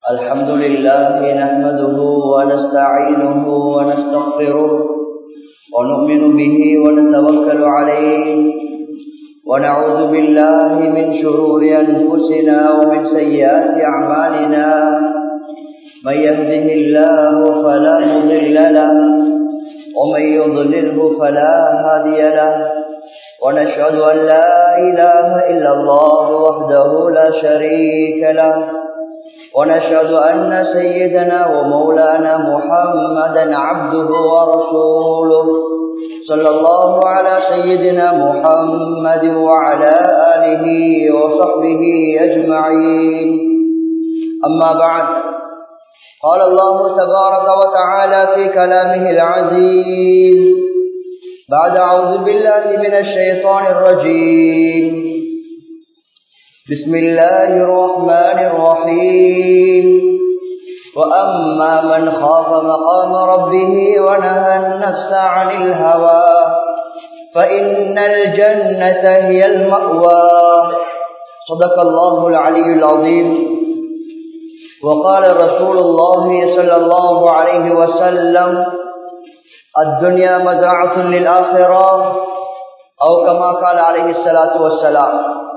الحمد لله نحمده ونستعينه ونستغفره ونؤمن به ونتوكل عليه ونعوذ بالله من شرور أنفسنا ومن سيئات أعمالنا من يهده الله فلا مضل له ومن يضلله فلا هادي له ونشهد أن لا إله إلا الله وحده لا شريك له ونشهد أن سيدنا ومولانا محمدا عبده ورسوله صلى الله على سيدنا محمد وعلى آله وصحبه أجمعين أما بعد قال الله تبارك وتعالى في كلامه العزيز بعد أعوذ بالله من الشيطان الرجيم بسم الله الرحمن الرحيم وأما من خاف مقام ربه ونهى النفس عن الهوى فإن الجنة هي المأوى صدق الله العلي العظيم وقال رسول الله صلى الله عليه وسلم الدنيا مزرعة للآخرة أو كما قال عليه الصلاة والسلام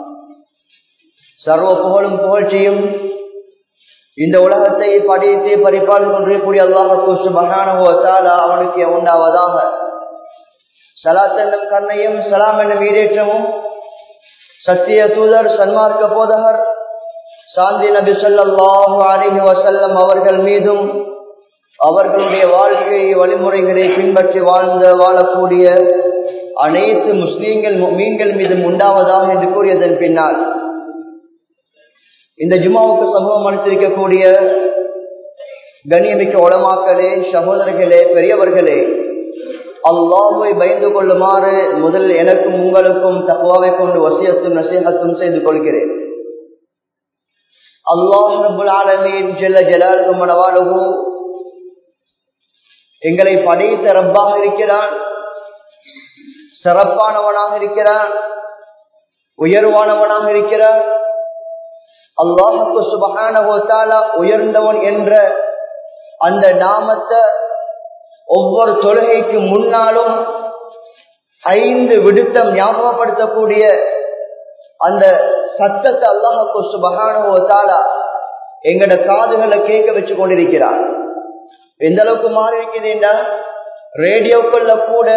சர்வ புகழும் புகழ்ச்சியும் இந்த உலகத்தை படைத்து பரிபால் கொண்டிருக்கக்கூடிய அல்லாஹு சுபகானுவத்தால் அவனுக்கு உண்டாவதாக சலாத் என்னும் கண்ணையும் சலாம் என்னும் ஈடேற்றமும் சத்திய தூதர் சன்மார்க்க போதகர் சாந்தி நபி சொல்லாஹு அலிஹி வசல்லம் அவர்கள் மீதும் அவர்களுடைய வாழ்க்கை வழிமுறைகளை பின்பற்றி வாழ்ந்த வாழக்கூடிய அனைத்து முஸ்லீம்கள் மீன்கள் மீதும் உண்டாவதாக என்று கூறியதன் பின்னால் இந்த ஜுமாவுக்கு சமூகம் அளித்திருக்கக்கூடிய கண்ணியமிக்க உளமாக்களே சகோதரர்களே பெரியவர்களே அல்லாஹுவை பயந்து கொள்ளுமாறு முதல் எனக்கும் உங்களுக்கும் தக்குவாவை கொண்டு வசியத்தும் நசீகத்தும் செய்து கொள்கிறேன் அல்லாஹ் ரபுல் ஆலமீன் ஜெல்ல ஜலாலுக்கு மனவாளுகு எங்களை படைத்த ரப்பாக இருக்கிறான் சிறப்பானவனாக இருக்கிறான் உயர்வானவனாக இருக்கிறான் அல்லாஹுக்கு சுபகான உயர்ந்தவன் என்ற அந்த நாமத்தை ஒவ்வொரு தொழுகைக்கு முன்னாலும் ஐந்து விடுத்தம் ஞாபகப்படுத்தக்கூடிய அந்த சத்தத்தை அல்லாஹுக்கு சுபகான எங்கட காதுகளை கேட்க வச்சு கொண்டிருக்கிறார் எந்த அளவுக்கு மாறி இருக்குதுண்டா ரேடியோக்கள்ல கூட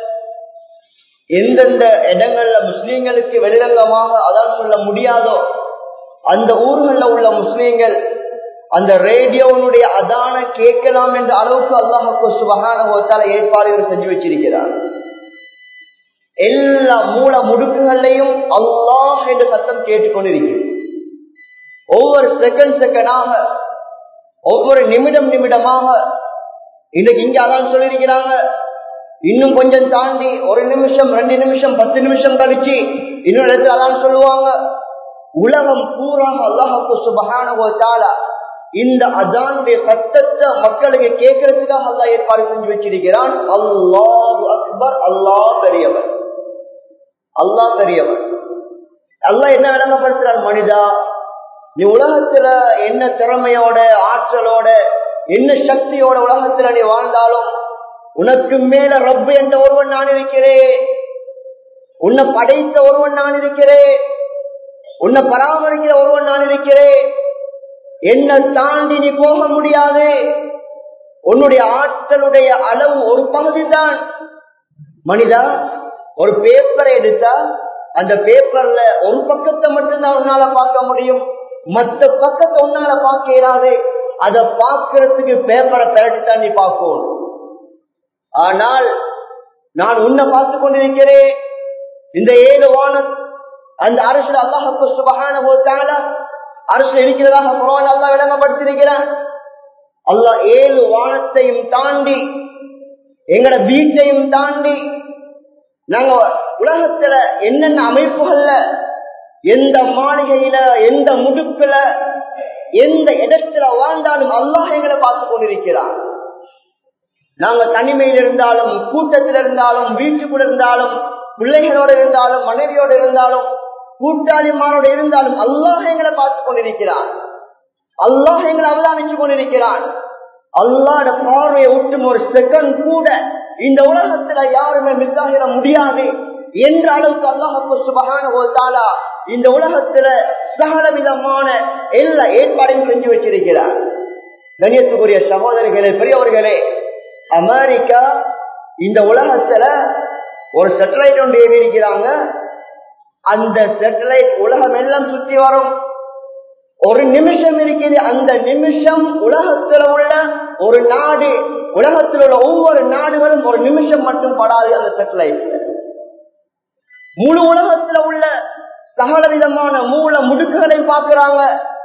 எந்தெந்த இடங்கள்ல முஸ்லீம்களுக்கு வெளிரங்கமாக அதான் சொல்ல முடியாதோ அந்த ஊர்கள்ல உள்ள முஸ்லீம்கள் அந்த ரேடியோனுடைய அதான கேட்கலாம் என்ற அளவுக்கு அல்லாஹுக்கு சுபகான ஏற்பாடுகள் செஞ்சு வச்சிருக்கிறார் எல்லா மூல முடுக்குகள்லையும் அல்லாஹ் என்ற சத்தம் கேட்டுக்கொண்டிருக்கிறது ஒவ்வொரு செகண்ட் செகண்டாக ஒவ்வொரு நிமிடம் நிமிடமாக இன்னைக்கு இங்க அதான் சொல்லியிருக்கிறாங்க இன்னும் கொஞ்சம் தாண்டி ஒரு நிமிஷம் ரெண்டு நிமிஷம் பத்து நிமிஷம் கழிச்சு இன்னொரு இடத்துல அதான் சொல்லுவாங்க உலகம் பூராக அல்லாஹுக்கு சுபகான இந்த அதானுடைய சத்தத்தை மக்களுக்கு கேட்கறதுக்காக அல்லா ஏற்பாடு செஞ்சு வச்சிருக்கிறான் அல்லாஹ் அக்பர் அல்லாஹ் பெரியவர் அல்லாஹ் பெரியவர் அல்லாஹ் என்ன விளங்கப்படுத்துறார் மனிதா நீ உலகத்துல என்ன திறமையோட ஆற்றலோட என்ன சக்தியோட உலகத்துல நீ வாழ்ந்தாலும் உனக்கு மேல ரப்பு என்ற ஒருவன் நான் இருக்கிறேன் உன்னை படைத்த ஒருவன் நான் இருக்கிறேன் உன்னை பராமரிக்கிற ஒருவன் நான் இருக்கிறேன் என்ன தாண்டி நீ போக முடியாது உன்னுடைய ஆற்றலுடைய அளவு ஒரு பகுதி தான் மனிதா ஒரு பேப்பரை எடுத்தா அந்த பேப்பர்ல ஒரு பக்கத்தை மட்டும்தான் உன்னால பார்க்க முடியும் மற்ற பக்கத்தை உன்னால பார்க்க இயலாது அதை பார்க்கறதுக்கு பேப்பரை திரட்டித்தான் நீ பார்க்கணும் ஆனால் நான் உன்னை பார்த்து கொண்டிருக்கிறேன் இந்த ஏழு வானம் அந்த அரசு அல்லாஹுக்கு சுபகான போத்தால அரசு இருக்கிறதாக குரான் அல்லா விளங்கப்படுத்திருக்கிறான் அல்லா ஏழு வானத்தையும் தாண்டி எங்கட வீட்டையும் தாண்டி நாங்க உலகத்துல என்னென்ன அமைப்புகள்ல எந்த மாளிகையில எந்த முடுக்குல எந்த இடத்துல வாழ்ந்தாலும் அல்லாஹ் எங்களை பார்த்து கொண்டிருக்கிறான் நாங்க தனிமையில் இருந்தாலும் கூட்டத்தில் இருந்தாலும் வீட்டுக்குள்ள இருந்தாலும் பிள்ளைகளோடு இருந்தாலும் மனைவியோடு இருந்தாலும் கூட்டாளிமாரோடு இருந்தாலும் அல்லாஹ் எங்களை பார்த்து கொண்டிருக்கிறான் அல்லாஹ் எங்களை அவதானிச்சு கொண்டிருக்கிறான் அல்லாட பார்வையை விட்டும் ஒரு செகண்ட் கூட இந்த உலகத்துல யாருமே மிஸ்ஸாகிட முடியாது என்ற அளவுக்கு அல்லாஹு சுபகான இந்த உலகத்துல சகல விதமான எல்லா ஏற்பாடையும் செஞ்சு வச்சிருக்கிறார் கணியத்துக்குரிய சகோதரிகளே பெரியவர்களே அமெரிக்கா இந்த உலகத்துல ஒரு சேட்டலைட் ஒன்று ஏவி இருக்கிறாங்க அந்த சேட்டலைட் உலகம் எல்லாம் சுற்றி வரும் ஒரு நிமிஷம் இருக்குது அந்த நிமிஷம் உலகத்தில் உள்ள ஒரு நாடு உலகத்தில் உள்ள ஒவ்வொரு நாடுகளும் ஒரு நிமிஷம் மட்டும் படாது அந்த சேட்டலைட் முழு உலகத்தில் உள்ள சகல விதமான மூல முடுக்குகளை பார்க்கிறாங்க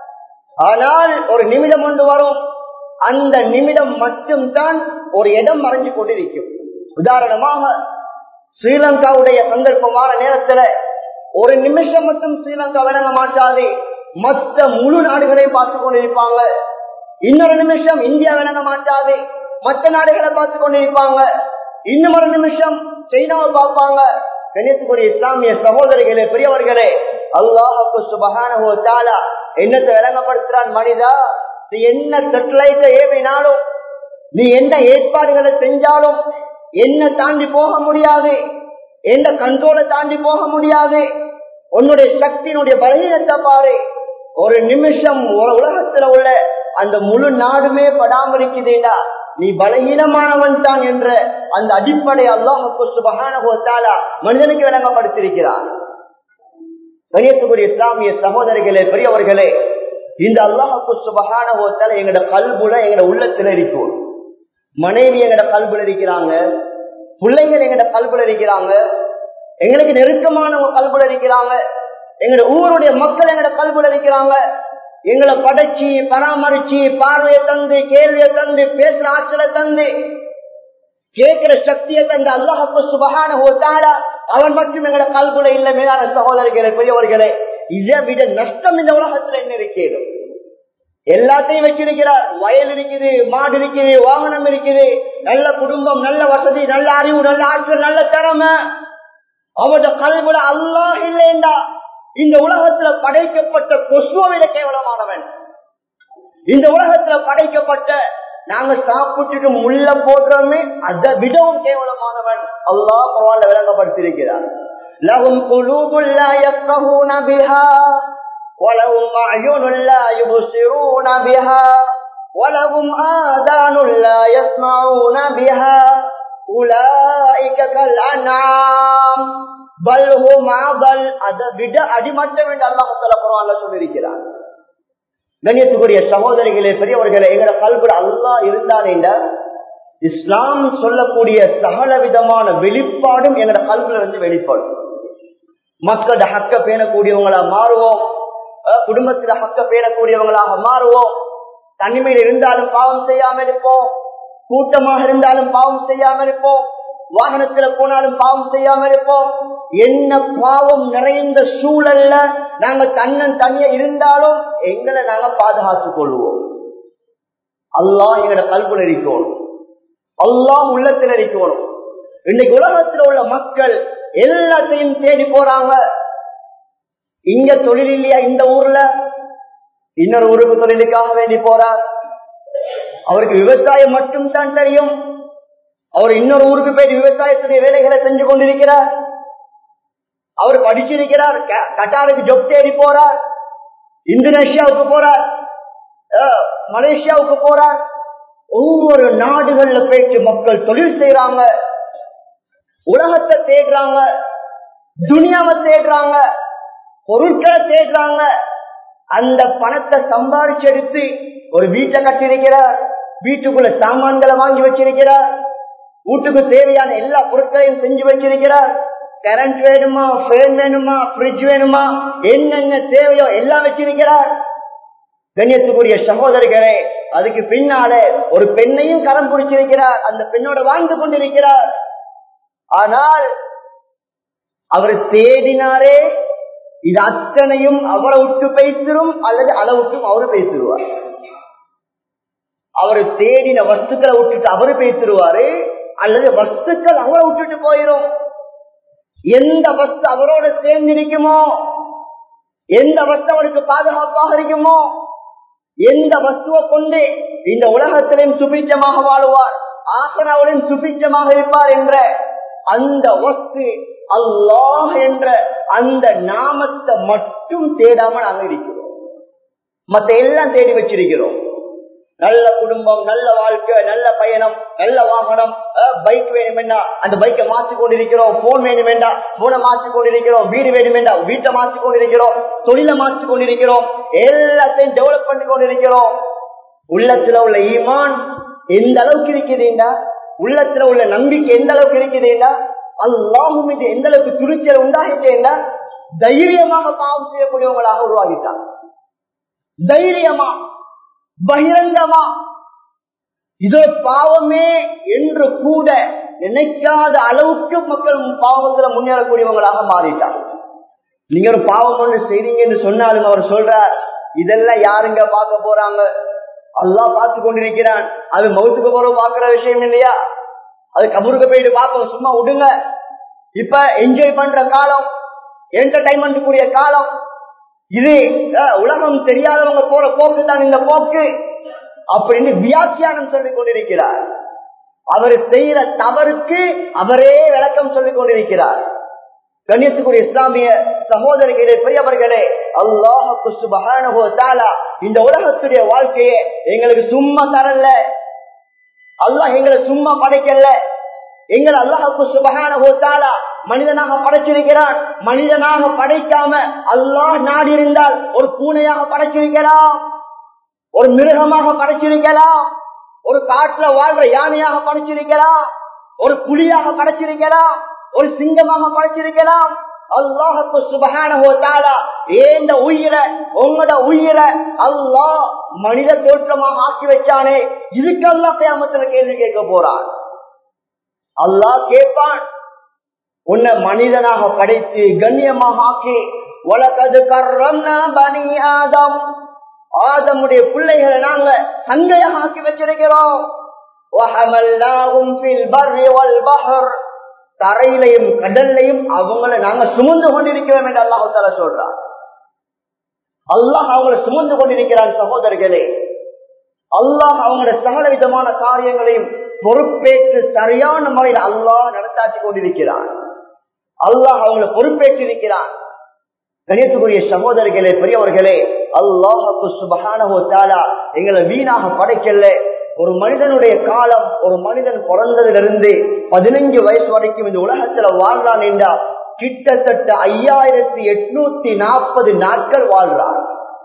ஆனால் ஒரு நிமிடம் ஒன்று வரும் அந்த நிமிடம் மட்டும்தான் ஒரு இடம் மறைஞ்சு கொண்டிருக்கும் உதாரணமாக ஸ்ரீலங்காவுடைய சந்தர்ப்பமான நேரத்துல ஒரு நிமிஷம் மட்டும் ஸ்ரீலங்கா விளங்க மாட்டாது மற்ற முழு நாடுகளையும் பார்த்து கொண்டிருப்பாங்க இன்னொரு நிமிஷம் இந்தியா விளங்க மாட்டாது மற்ற நாடுகளை பார்த்து கொண்டிருப்பாங்க இன்னும் ஒரு நிமிஷம் சைனாவை பார்ப்பாங்க கணியத்துக்குரிய இஸ்லாமிய சகோதரிகளே பெரியவர்களே அல்லாஹு சுபகானோ தாலா என்னத்தை விளங்கப்படுத்துறான் மனிதா நீ என்ன செட்டலைட்டை ஏவினாலும் நீ என்ன ஏற்பாடுகளை செஞ்சாலும் என்ன தாண்டி போக முடியாது எந்த கண்ட்ரோலை தாண்டி போக முடியாது உன்னுடைய சக்தியினுடைய பலகீனத்தை பாரு ஒரு நிமிஷம் உலகத்துல உள்ள அந்த முழு நாடுமே படாமலிக்குதுடா நீ பலகீனமானவன் தான் என்ற அந்த அடிப்படை அல்லாஹு சுபகான மனிதனுக்கு விளங்கப்படுத்திருக்கிறார் கணியத்துக்குரிய இஸ்லாமிய சகோதரிகளே பெரியவர்களே இந்த அல்லாஹு சுபகான எங்கட கல்புல எங்கட உள்ளத்துல இருக்கும் மனைவி எங்கட கல்புல இருக்கிறாங்க பிள்ளைகள் எங்கட கல்புல இருக்கிறாங்க எங்களுக்கு நெருக்கமானவங்க கல்புல இருக்கிறாங்க எங்கட ஊருடைய மக்கள் எங்கட கல்புல இருக்கிறாங்க எங்களை படைச்சி பராமரிச்சு பார்வையை தந்து கேள்வியை தந்து பேசுற ஆற்றலை தந்து கேட்கிற சக்தியை தந்து அல்லாஹப்பு சுபகான அவன் மட்டும் எங்களை கல்புல இல்ல மேலான சகோதரிகளே பெரியவர்களே இதை விட நஷ்டம் இந்த உலகத்துல என்ன இருக்கிறது எல்லாத்தையும் வச்சிருக்கிறார் வயல் இருக்குது மாடு இருக்குது வாகனம் இருக்குது நல்ல குடும்பம் நல்ல வசதி நல்ல அறிவு நல்ல ஆற்றல் நல்ல திறமை அவருடைய கல்வில அல்லா இல்லைண்டா இந்த உலகத்துல படைக்கப்பட்ட கொசுவை விட கேவலமானவன் இந்த உலகத்துல படைக்கப்பட்ட நாங்க சாப்பிட்டுட்டு முள்ள போடுறோமே அதை விடவும் கேவலமானவன் அல்லா பரவாயில்ல விளங்கப்படுத்தியிருக்கிறார் லகும் குலூபுல்லா யஃப்கஹூன பிஹா ولهم أعين لا يبصرون بها ولهم آذان لا يسمعون بها أولئك كالأنعام بل هم أضل அதை விட அடிமட்டம் என்று அல்லாஹ் தஆலா குர்ஆன்ல சொல்லியிருக்கிறார் கண்ணியத்துக்குரிய சகோதரிகளே பெரியவர்களே எங்கட கல்புல அல்லாஹ் இருந்தானேண்டா இஸ்லாம் சொல்லக்கூடிய சகல விதமான வெளிப்பாடும் எங்கட கல்புல இருந்து வெளிப்பாடும் மக்களோட ஹக்க பேணக்கூடியவங்களா மாறுவோம் குடும்பத்துல ஹக்க பேணக்கூடியவங்களாக மாறுவோம் தனிமையில் இருந்தாலும் பாவம் செய்யாம இருப்போம் கூட்டமாக இருந்தாலும் பாவம் செய்யாம இருப்போம் வாகனத்துல போனாலும் பாவம் செய்யாம இருப்போம் என்ன பாவம் நிறைந்த சூழல்ல நாங்க தன்னன் தனியா இருந்தாலும் எங்களை நாங்க பாதுகாத்துக் கொள்வோம் அல்லாஹ் எங்களோட கல்புல இருக்கணும் அல்லாஹ் உள்ளத்தில் இருக்கணும் இன்னைக்கு உலகத்தில் உள்ள மக்கள் எல்லாத்தையும் தேடி போறாங்க இங்க தொழில் இல்லையா இந்த ஊர்ல இன்னொரு ஊருக்கு தொழிலுக்காக வேண்டி போறார் அவருக்கு விவசாயம் மட்டும் தான் தெரியும் அவர் இன்னொரு ஊருக்கு போய் விவசாயத்துடைய வேலைகளை செஞ்சு கொண்டிருக்கிறார் அவர் படிச்சிருக்கிறார் கட்டாருக்கு ஜொப் தேடி போறார் இந்தோனேஷியாவுக்கு போறார் மலேசியாவுக்கு போறார் ஒவ்வொரு நாடுகள்ல போயிட்டு மக்கள் தொழில் செய்யறாங்க உலகத்தை தேடுறாங்க துனியாவை தேடுறாங்க பொருட்களை தேடுறாங்க அந்த பணத்தை சம்பாதிச்சு எடுத்து ஒரு வீட்டை கட்டியிருக்கிறார் வீட்டுக்குள்ள சாமான்களை வாங்கி வச்சிருக்கிறார் வீட்டுக்கு தேவையான எல்லா பொருட்களையும் செஞ்சு வச்சிருக்கிறார் கரண்ட் வேணுமா ஃபேன் வேணுமா ஃப்ரிட்ஜ் வேணுமா என்னென்ன தேவையோ எல்லாம் வச்சிருக்கிறார் கண்ணியத்துக்குரிய சகோதரிகளே அதுக்கு பின்னாலே ஒரு பெண்ணையும் கரம் பிடிச்சிருக்கிறார் அந்த பெண்ணோட வாழ்ந்து கொண்டிருக்கிறார் ஆனால் அவர் தேடினாரே இது அத்தனையும் அவரை விட்டு பேசிடும் அல்லது அதை விட்டும் அவரு பேசிடுவார் அவர் தேடின வஸ்துக்களை விட்டுட்டு அவரு பேசிடுவாரு அல்லது வஸ்துக்கள் அவரை விட்டுட்டு போயிடும் எந்த வஸ்து அவரோட சேர்ந்து இருக்குமோ எந்த வஸ்து அவருக்கு பாதுகாப்பாக இருக்குமோ எந்த வஸ்துவை கொண்டு இந்த உலகத்திலும் சுபிச்சமாக வாழுவார் ஆசனாவிலும் சுபிச்சமாக இருப்பார் என்ற அந்த வஸ்து அல்லாஹ் என்ற அந்த நாமத்தை மட்டும் தேடாமல் நாங்கள் இருக்கிறோம் மத்த எல்லாம் தேடி வச்சிருக்கிறோம் நல்ல குடும்பம் நல்ல வாழ்க்கை நல்ல பயணம் நல்ல வாகனம் பைக் வேணுமெண்டா அந்த பைக்கை மாற்றி கொண்டிருக்கிறோம் போன் வேணுமெண்டா போனை மாற்றி கொண்டிருக்கிறோம் வீடு வேணுமெண்டா வீட்டை மாற்றி கொண்டிருக்கிறோம் தொழிலை மாற்றி கொண்டிருக்கிறோம் எல்லாத்தையும் டெவலப் பண்ணி கொண்டிருக்கிறோம் உள்ளத்துல உள்ள ஈமான் எந்த அளவுக்கு இருக்குதுண்டா உள்ளத்துல உள்ள நம்பிக்கை எந்த அளவுக்கு இருக்குதுண்டா அல்லாஹு மீது எந்த அளவுக்கு துணிச்சல் உண்டாகிட்டேன்னா தைரியமாக பாவம் செய்யக்கூடியவங்களாக உருவாகிட்டாங்க தைரியமா பகிரங்கமா இது பாவமே என்று கூட நினைக்காத அளவுக்கு மக்கள் பாவத்துல முன்னேறக்கூடியவங்களாக மாறிட்டாங்க நீங்க ஒரு பாவம் ஒன்று செய்றீங்கன்னு சொன்னாலும் அவர் சொல்றார் இதெல்லாம் யாருங்க பார்க்க போறாங்க அல்லா பார்த்து கொண்டிருக்கிறான் அது மவுத்துக்கு போற பாக்குற விஷயம் இல்லையா அது கபூருக்கு போயிட்டு பார்ப்போம் சும்மா விடுங்க இப்ப என்ஜாய் பண்ற காலம் என்டர்டைன்மெண்ட் கூடிய காலம் இது உலகம் தெரியாதவங்க போற போக்கு தான் இந்த போக்கு அப்படின்னு வியாக்கியானம் சொல்லிக் கொண்டிருக்கிறார் அவர் செய்யற தவறுக்கு அவரே விளக்கம் சொல்லிக் கொண்டிருக்கிறார் கண்ணியத்துக்குரிய இஸ்லாமிய சகோதரர்களே பெரியவர்களே அல்லாஹுக்கு சுபஹானஹு தஆலா இந்த உலகத்துடைய வாழ்க்கையை எங்களுக்கு சும்மா தரல அல்லாஹ் எங்களை சும்மா படைக்கல எங்களை அல்லாஹுக்கு சுபஹானஹு தஆலா மனிதனாக படைச்சிருக்கிறான் மனிதனாக படைக்காம அல்லாஹ் நாடி இருந்தால் ஒரு பூனையாக படைச்சிருக்கலாம் ஒரு மிருகமாக படைச்சிருக்கலாம் ஒரு காட்டுல வாழ்ற யானையாக படைச்சிருக்கலாம் ஒரு புலியாக படைச்சிருக்கலாம் ஒரு சிங்கமாக படைச்சிருக்கலாம் அல்லாஹுக்கு சுபகான ஏந்த உயிரை உங்களோட உயிரை அல்லாஹ் மனித தோற்றமாக ஆக்கி வச்சானே இதுக்கெல்லாம் பேமத்துல கேள்வி கேட்க போறான் அல்லாஹ் கேட்பான் உன்னை மனிதனாக படைத்து கண்ணியமாக ஆக்கி உலகது கர்றம்னா பனி ஆதம் ஆதமுடைய பிள்ளைகளை நாங்க சங்கையாக ஆக்கி வச்சிருக்கிறோம் وَحَمَلْنَاهُمْ فِي الْبَرِّ وَالْبَحْرِ தரையிலையும் கடல்லையும் அவங்களை நாங்க சுமந்து கொண்டிருக்கிறோம் என்று அல்லாஹு தாலா சொல்றார் அல்லாஹ் அவங்களை சுமந்து கொண்டிருக்கிறான் சகோதரர்களே அல்லாஹ் அவங்களோட சகல விதமான காரியங்களையும் பொறுப்பேற்று சரியான முறையில் அல்லாஹ் நடத்தாட்டி கொண்டிருக்கிறான் அல்லாஹ் அவங்களை பொறுப்பேற்றிருக்கிறான் கணேசக்குரிய சகோதரர்களே பெரியவர்களே அல்லாஹுக்கு சுபகானஹோ தாலா எங்களை வீணாக படைக்கல ஒரு மனிதனுடைய காலம் ஒரு மனிதன் பிறந்ததிலிருந்து பதினஞ்சு வயசு வரைக்கும் இந்த உலகத்துல வாழ்றான் என்றா கிட்டத்தட்ட ஐயாயிரத்தி எட்நூத்தி நாற்பது நாட்கள் வாழ்றான்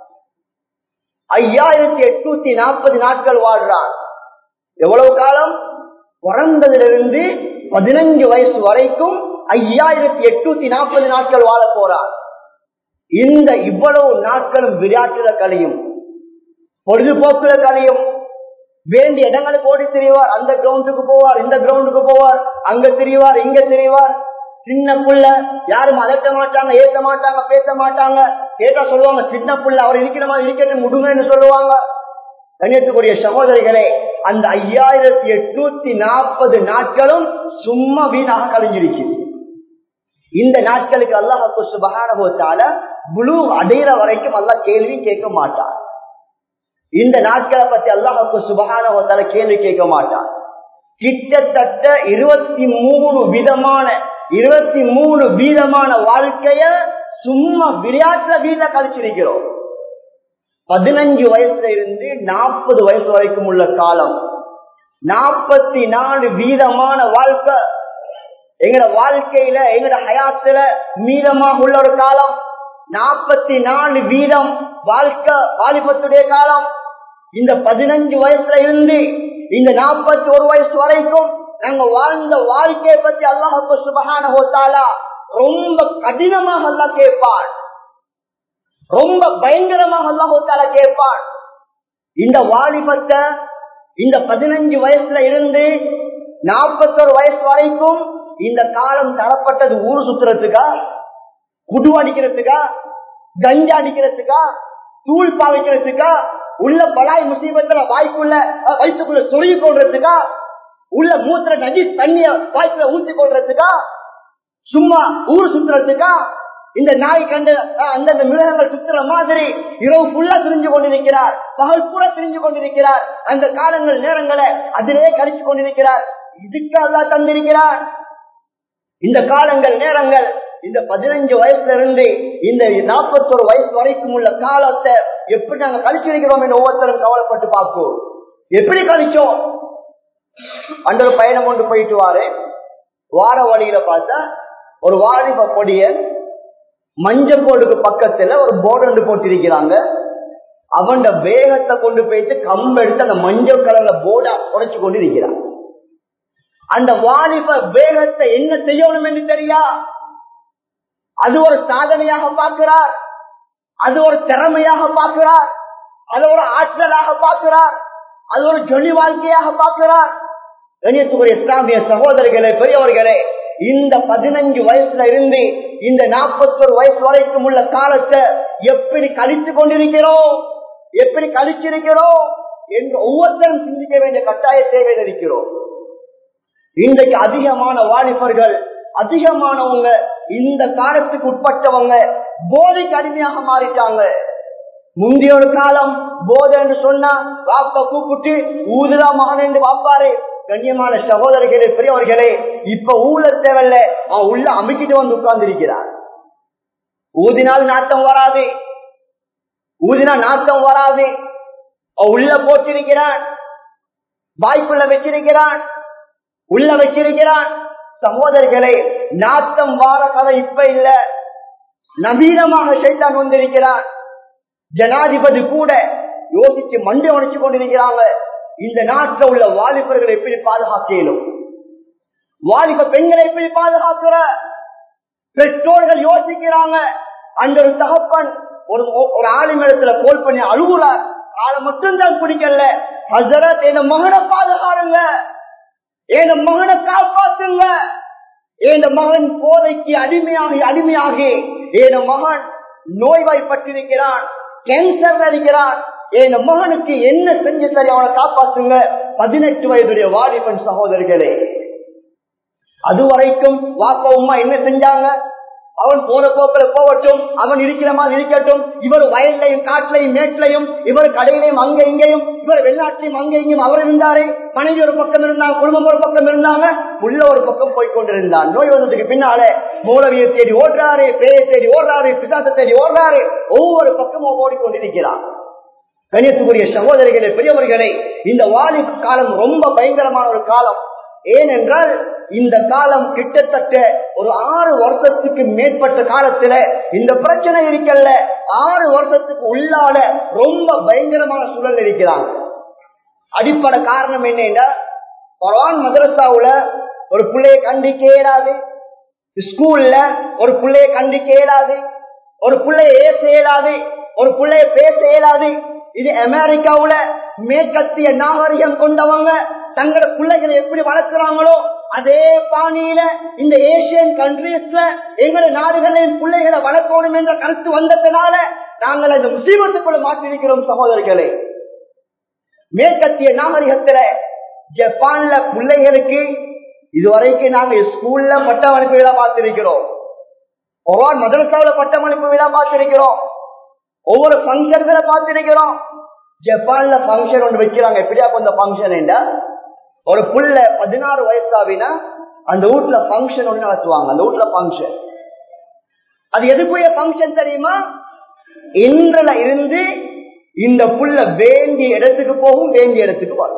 ஐயாயிரத்தி எட்நூத்தி நாற்பது நாட்கள் வாழ்றான் எவ்வளவு காலம் பிறந்ததிலிருந்து பதினஞ்சு வயசு வரைக்கும் ஐயாயிரத்தி எட்நூத்தி நாற்பது நாட்கள் வாழ போறான் இந்த இவ்வளவு நாட்களும் விளையாட்டுல கழியும் பொழுதுபோக்குல கழியும் வேண்டிய இடங்களுக்கு ஓடி திரிவார் அந்த கிரவுண்டுக்கு போவார் இந்த கிரவுண்டுக்கு போவார் அங்க திரிவார் இங்க திரிவார் சின்ன புள்ள யாரும் அதட்ட மாட்டாங்க ஏத்த மாட்டாங்க பேச மாட்டாங்க கேட்டா சொல்லுவாங்க சின்ன புள்ள அவர் இருக்கிற மாதிரி இருக்கட்டும் முடுங்கன்னு சொல்லுவாங்க கண்ணியத்துக்குரிய சகோதரிகளே அந்த ஐயாயிரத்தி எட்நூத்தி நாற்பது நாட்களும் சும்மா வீணாக கழிஞ்சிருக்குது இந்த நாட்களுக்கு அல்லாஹு சுபகானபோத்தால முழு அடையிற வரைக்கும் அல்லாஹ் கேள்வி கேட்க மாட்டார் இந்த நாட்களை பத்தி அல்லாஹுக்கு சுபகானவத்தால கேள்வி கேட்க மாட்டான் கிட்டத்தட்ட இருபத்தி மூணு விதமான இருபத்தி மூணு வீதமான வாழ்க்கைய சும்மா விளையாட்டுல வீட்டுல கழிச்சிருக்கிறோம் பதினஞ்சு வயசுல இருந்து நாற்பது வயசு வரைக்கும் உள்ள காலம் நாற்பத்தி நாலு வீதமான வாழ்க்கை எங்கட வாழ்க்கையில எங்கட ஹயாத்துல மீதமாக உள்ள ஒரு காலம் நாற்பத்தி நாலு வீதம் வாழ்க்கை வாலிபத்துடைய காலம் இந்த பதினஞ்சு வயசுல இருந்து இந்த நாற்பத்தி ஒரு வயசு வரைக்கும் நாங்க வாழ்ந்த வாழ்க்கையை பத்தி அல்லாஹு சுபகான ஹோத்தாலா ரொம்ப கடினமாக அல்லா கேட்பான் ரொம்ப பயங்கரமாக அல்லாஹோத்தாலா கேட்பான் இந்த வாலிபத்தை இந்த பதினஞ்சு வயசுல இருந்து நாற்பத்தொரு வயசு வரைக்கும் இந்த காலம் தரப்பட்டது ஊர் சுத்துறதுக்கா குடு அடிக்கிறதுக்கா கஞ்சா அடிக்கிறதுக்கா தூள் பாவிக்கிறதுக்கா உள்ள பலாய் முசீபத்துல வாய்க்குள்ள வயிற்றுக்குள்ள சொருகி கொள்றதுக்கா உள்ள மூத்திர நஜி தண்ணிய வாய்க்குள்ள ஊத்தி கொள்றதுக்கா சும்மா ஊர் சுத்துறதுக்கா இந்த நாய் கண்டு அஹ், அந்தந்த மிருகங்கள் சுத்துற மாதிரி இரவு ஃபுல்லா திரிஞ்சு கொண்டிருக்கிறார் பகல் பூரா திரிஞ்சு கொண்டிருக்கிறார் அந்த காலங்கள் நேரங்களை அதிலே கழிச்சு கொண்டிருக்கிறார் இதுக்கு அல்லா தந்திருக்கிறார் இந்த காலங்கள் நேரங்கள் இந்த பதினஞ்சு வயசுல இருந்து இந்த நாற்பத்தொரு வயசு வரைக்கும் உள்ள காலத்தை எப்படி நாங்க கழிச்சிருக்கிறோம் என்று ஒவ்வொருத்தரும் கவலைப்பட்டு பார்ப்போம் எப்படி கழிச்சோம் அந்த ஒரு பயணம் கொண்டு போயிட்டு வாரு வார வழியில பார்த்தா ஒரு வாலிப பொடிய மஞ்சள் போர்டுக்கு பக்கத்துல ஒரு போர்டு ஒன்று போட்டிருக்கிறாங்க அவன் வேகத்தை கொண்டு போயிட்டு கம்பு எடுத்து அந்த மஞ்சள் கலர்ல போர்டா உடைச்சு கொண்டு இருக்கிறான் அந்த வாலிப வேகத்தை என்ன செய்யணும் என்று தெரியா அது ஒரு சாதனையாக பார்க்கிறார் அது ஒரு திறமையாக பார்க்கிறார் அது ஒரு ஆற்றலாக பார்க்கிறார் அது ஒரு ஜொலி வாழ்க்கையாக பார்க்கிறார் கணியத்துக்குரிய இஸ்லாமிய சகோதரர்களே பெரியவர்களே இந்த பதினஞ்சு வயசுல இருந்து இந்த நாற்பத்தொரு வயசு வரைக்கும் உள்ள காலத்தை எப்படி கழித்து கொண்டிருக்கிறோம் எப்படி கழிச்சிருக்கிறோம் என்று ஒவ்வொருத்தரும் சிந்திக்க வேண்டிய கட்டாய தேவையில் இருக்கிறோம் இன்றைக்கு அதிகமான வாலிபர்கள் அதிகமானவங்க இந்த காலத்துக்கு உட்பட்டவங்க போதைக்கு அடிமையாக மாறிட்டாங்க முந்தைய ஒரு காலம் போதை என்று சொன்னா வாப்ப கூப்பிட்டு ஊதுதா மகன் என்று வாப்பாரு கண்ணியமான சகோதரர்களே பெரியவர்களே இப்ப ஊழ தேவையில்ல அவன் உள்ள அமைக்கிட்டு வந்து உட்கார்ந்து இருக்கிறார் ஊதினால் நாட்டம் வராது ஊதினா நாட்டம் வராது அவன் உள்ள போட்டிருக்கிறான் வாய்ப்புள்ள வச்சிருக்கிறான் உள்ள வச்சிருக்கிறான் சகோதரர்களே நாட்டம் வார கதை இப்ப இல்ல நவீனமாக சைத்தான் வந்திருக்கிறான் ஜனாதிபதி கூட யோசிச்சு மண்டை உடைச்சு கொண்டிருக்கிறாங்க இந்த நாட்டில் உள்ள வாலிபர்களை எப்படி பாதுகாக்கலும் வாலிப பெண்களை எப்படி பாதுகாக்கிற பெற்றோர்கள் யோசிக்கிறாங்க அந்த ஒரு தகப்பன் ஒரு ஒரு ஆளுமிடத்துல கோல் பண்ணி அழுகுறார் ஆளை மட்டும்தான் பிடிக்கல ஹசரத் என் மகனை பாதுகாருங்க என் மகனை காப்பாத்துங்க என் மகன் போதைக்கு அடிமையாகி அடிமையாகி என் மகன் நோய்வாய்ப்பட்டிருக்கிறான் கேன்சர் இருக்கிறான் என் மகனுக்கு என்ன செஞ்சு சரி அவனை காப்பாத்துங்க பதினெட்டு வயதுடைய வாலிபன் சகோதரர்களே அது வரைக்கும் வாப்பா உமா என்ன செஞ்சாங்க அவன் போற போக்கில் போகட்டும் அவன் இருக்கிற மாதிரி இருக்கட்டும் இவர் வயல்லையும் காட்டிலையும் மேட்டிலையும் இவர் கடையிலையும் அங்க இங்கேயும் இவர் வெளிநாட்டிலையும் அங்க இங்கேயும் அவர் இருந்தாரு மனைவி ஒரு பக்கம் இருந்தாங்க குடும்பம் ஒரு பக்கம் இருந்தாங்க உள்ள ஒரு பக்கம் போய் கொண்டிருந்தான் நோய் வந்ததுக்கு பின்னாலே மூலவியை தேடி ஓடுறாரு பேயை தேடி ஓடுறாரு பிசாசை தேடி ஓடுறாரு ஒவ்வொரு பக்கமும் ஓடிக்கொண்டிருக்கிறார் கணியத்துக்குரிய சகோதரிகளே பெரியவர்களே இந்த வாலி காலம் ரொம்ப பயங்கரமான ஒரு காலம் ஏனென்றால் இந்த காலம் கிட்டத்தட்ட ஒரு ஆறு வருஷத்துக்கு மேற்பட்ட காலத்துல இந்த பிரச்சனை இருக்கல்ல ஆறு வருஷத்துக்கு உள்ளால ரொம்ப பயங்கரமான சூழல் இருக்கிறாங்க அடிப்படை காரணம் என்னன்னா பரவான் மதரசாவுல ஒரு பிள்ளைய கண்டிக்க இயலாது ஸ்கூல்ல ஒரு பிள்ளைய கண்டிக்க இயலாது ஒரு பிள்ளைய ஏச இயலாது ஒரு பிள்ளைய பேச இயலாது இது அமெரிக்காவுல மேற்கத்திய நாகரிகம் கொண்டவங்க தங்களோட பிள்ளைகளை எப்படி வளர்க்கிறாங்களோ அதே பாணியில இந்த ஏசியன் கண்ட்ரீஸ்ல எங்களோட நாடுகளின் பிள்ளைகளை வளர்க்கணும் என்ற கருத்து வந்ததுனால நாங்கள் அந்த முசீபத்துக்குள்ள மாற்றிருக்கிறோம் சகோதரர்களே மேற்கத்திய நாகரிகத்துல ஜப்பான்ல பிள்ளைகளுக்கு இதுவரைக்கும் நாங்க ஸ்கூல்ல பட்டமளிப்பு விழா பார்த்திருக்கிறோம் ஒவ்வொரு மதரசாவில பட்டமளிப்பு விழா பார்த்திருக்கிறோம் ஒவ்வொரு பங்கன்களை பார்த்திருக்கிறோம் ஜப்பான்ல பங்கன் ஒன்று வைக்கிறாங்க எப்படியா கொஞ்சம் பங்கன் ஒரு புள்ள பதினாறு வயசாவினா அந்த வீட்டுல பங்கன் ஒன்று நடத்துவாங்க அந்த வீட்டுல பங்கன் அது எதுக்குரிய பங்கன் தெரியுமா இன்றுல இருந்து இந்த புள்ள வேண்டிய இடத்துக்கு போகும் வேண்டிய இடத்துக்கு வரும்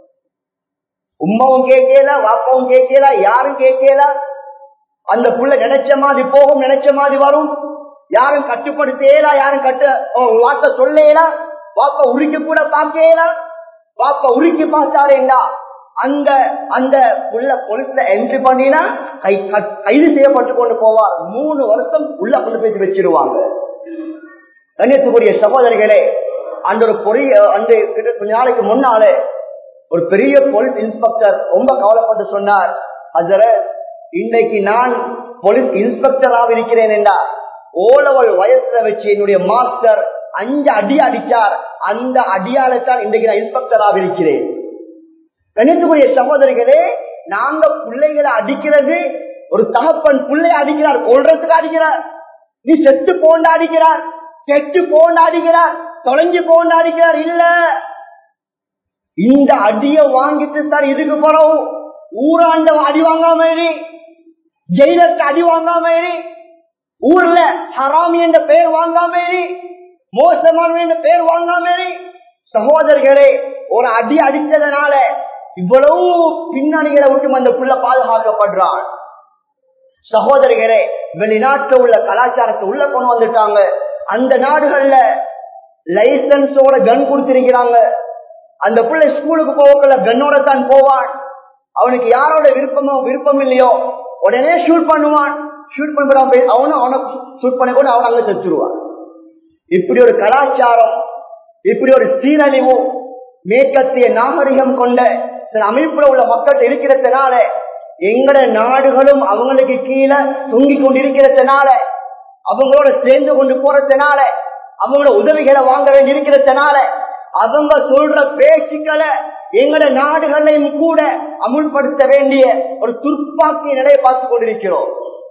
உமாவும் கேட்கல வாப்பாவும் கேட்கல யாரும் கேட்கல அந்த புள்ள நினைச்ச மாதிரி போகும் நினைச்ச மாதிரி வரும் யாரும் கட்டுப்படுத்தேலா யாரும் கட்டு வார்த்தை சொல்லேலா வாப்ப உருக்கி கூட பார்க்கலா வாப்ப உருக்கி பார்த்தாரேண்டா அந்த அந்த உள்ள போலீஸ்ல என்ட்ரி பண்ணினா கை கைது செய்யப்பட்டு கொண்டு போவார் மூணு வருஷம் உள்ள கொண்டு போய் வச்சிருவாங்க கண்ணியத்துக்குரிய சகோதரிகளே அந்த ஒரு பொரிய அந்த கொஞ்ச நாளைக்கு முன்னாலே ஒரு பெரிய போலீஸ் இன்ஸ்பெக்டர் ரொம்ப கவலைப்பட்டு சொன்னார் அதுல இன்றைக்கு நான் போலீஸ் இன்ஸ்பெக்டராக இருக்கிறேன் என்றா ஓலவல் வயசுல வச்சு என்னுடைய மாஸ்டர் அஞ்சு அடி அடிச்சார் அந்த அடியாலத்தான் இன்றைக்கு நான் இன்ஸ்பெக்டராக இருக்கிறேன் கணித்துக்குரிய சகோதரிகளே நாங்க பிள்ளைகளை அடிக்கிறது ஒரு தகப்பன் பிள்ளை அடிக்கிறார் கொள்றதுக்கு அடிக்கிறார் நீ செத்து போண்டாடிக்கிறார் செத்து போண்டாடிக்கிறார் தொலைஞ்சு போண்டாடிக்கிறார் இல்ல இந்த அடிய வாங்கிட்டு சார் இதுக்கு பிறகு ஊராண்ட அடி வாங்காம இரு. ஜெயிலருக்கு அடி வாங்காம இரு. ஊர்ல ஹராமி என்ற பெயர் வாங்காம இரு. மோசமான என்ற பெயர் வாங்காம இரு. சகோதரர்களே ஒரு அடி அடிச்சதுனால இவ்வளவு பின்னணிகளை விட்டு அந்த புள்ள பாதுகாக்கப்படுறான் சகோதரிகளே வெளிநாட்டுல உள்ள கலாச்சாரத்தை உள்ள கொண்டு வந்துட்டாங்க அந்த நாடுகள்ல லைசன்ஸோட கன் கொடுத்திருக்கிறாங்க அந்த பிள்ளை ஸ்கூலுக்கு போகக்குள்ள கன்னோட தான் போவான் அவனுக்கு யாரோட விருப்பமோ விருப்பம் இல்லையோ உடனே ஷூட் பண்ணுவான் ஷூட் பண்ண அவனும் அவனை ஷூட் பண்ணி கூட அவன் அங்க செத்துருவான் இப்படி ஒரு கலாச்சாரம் இப்படி ஒரு சீரழிவு மேற்கத்திய நாகரிகம் கொண்ட சில அமைப்புல உள்ள மக்கள் இருக்கிறதுனால எங்கட நாடுகளும் அவங்களுக்கு கீழே தொங்கி கொண்டிருக்கிறதுனால அவங்களோட சேர்ந்து கொண்டு போறதுனால அவங்களோட உதவிகளை வாங்க வேண்டி இருக்கிறதுனால அவங்க சொல்ற பேச்சுக்களை எங்கட நாடுகளையும் கூட அமுல்படுத்த வேண்டிய ஒரு துர்ப்பாக்கிய நிலையை பார்த்து கொண்டிருக்கிறோம்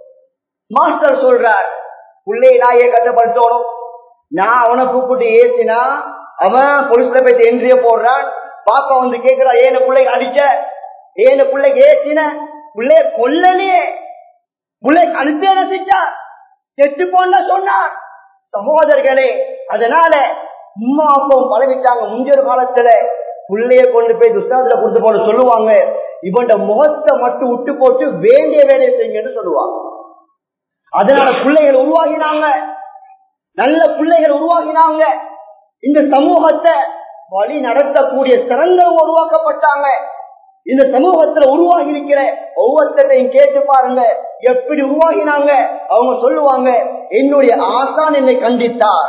மாஸ்டர் சொல்றார் உள்ளே நாயை கட்டப்படுத்தணும் நான் அவனை கூப்பிட்டு ஏசினா அவன் போலீஸ்ல போய் என்ட்ரிய போடுறான் பாப்பா வந்து கேக்குறா ஏன பிள்ளைக்கு அடிச்ச ஏன பிள்ளைக்கு ஏசின பிள்ளைய கொல்லலையே பிள்ளை கழுத்தே ரசிச்சா செத்து போன சொன்னார் சகோதரர்களே அதனால உம்மா அப்பாவும் பழகிட்டாங்க முந்தைய காலத்துல பிள்ளைய கொண்டு போய் துஸ்தாத்துல கொடுத்து போன சொல்லுவாங்க இவன் முகத்தை மட்டும் விட்டு போட்டு வேண்டிய வேலையை செய்யுங்கன்னு சொல்லுவாங்க அதனால பிள்ளைகள் உருவாகினாங்க நல்ல பிள்ளைகள் உருவாகினாங்க இந்த சமூகத்தை வழி நடத்தக்கூடிய சிறந்தவங்க உருவாக்கப்பட்டாங்க இந்த சமூகத்துல உருவாகி இருக்கிற ஒவ்வொருத்தரையும் கேட்டு பாருங்க எப்படி உருவாகினாங்க அவங்க சொல்லுவாங்க என்னுடைய ஆசான் என்னை கண்டித்தார்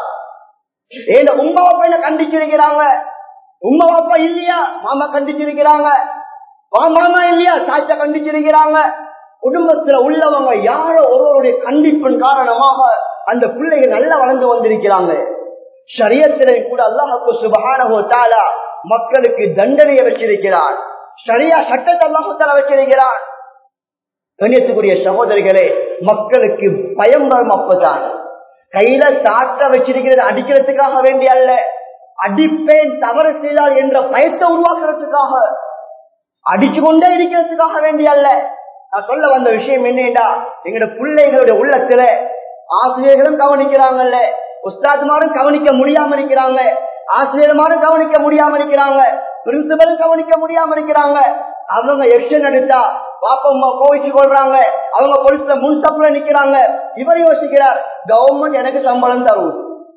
ஏன் உங்க அப்பா என்ன கண்டிச்சிருக்கிறாங்க உங்க அப்பா இல்லையா மாமா கண்டிச்சிருக்கிறாங்க மாமா இல்லையா சாச்சா கண்டிச்சிருக்கிறாங்க குடும்பத்துல உள்ளவங்க யாரோ ஒருவருடைய கண்டிப்பின் காரணமாக அந்த பிள்ளைகள் நல்லா வளர்ந்து வந்திருக்கிறாங்க ஷரியத்திலே கூட அல்லாஹுக்கு சுபகானஹோ தாலா மக்களுக்கு தண்டனையை வச்சிருக்கிறார் சரியா சட்டத்தை அல்லாஹால வச்சிருக்கிறான் கண்ணியத்துக்குரிய சகோதரிகளே மக்களுக்கு பயம் வரும் அப்பதான் கையில சாட்ட வச்சிருக்கிறது அடிக்கிறதுக்காக வேண்டிய அல்ல அடிப்பேன் தவறு செய்தால் என்ற பயத்தை உருவாக்குறதுக்காக அடிச்சு கொண்டே இருக்கிறதுக்காக வேண்டிய அல்ல நான் சொல்ல வந்த விஷயம் என்னடா எங்களோட பிள்ளைகளுடைய உள்ளத்துல ஆசிரியர்களும் கவனிக்கிறாங்கல்ல உஸ்தாத்மாரும் கவனிக்க முடியாம இருக்கிறாங்க ஆசிரியர்மாரும் கவனிக்க முடியாம இருக்கிறாங்க பிரின்சிபலும் கவனிக்க முடியாம இருக்கிறாங்க அவங்க எக்ஷன் எடுத்தா பாப்பம்மா கோவிச்சு கொள்றாங்க அவங்க பொலிஸ்ல முன் சப்புல நிக்கிறாங்க இவர் யோசிக்கிறார் கவர்மெண்ட் எனக்கு சம்பளம் தருவது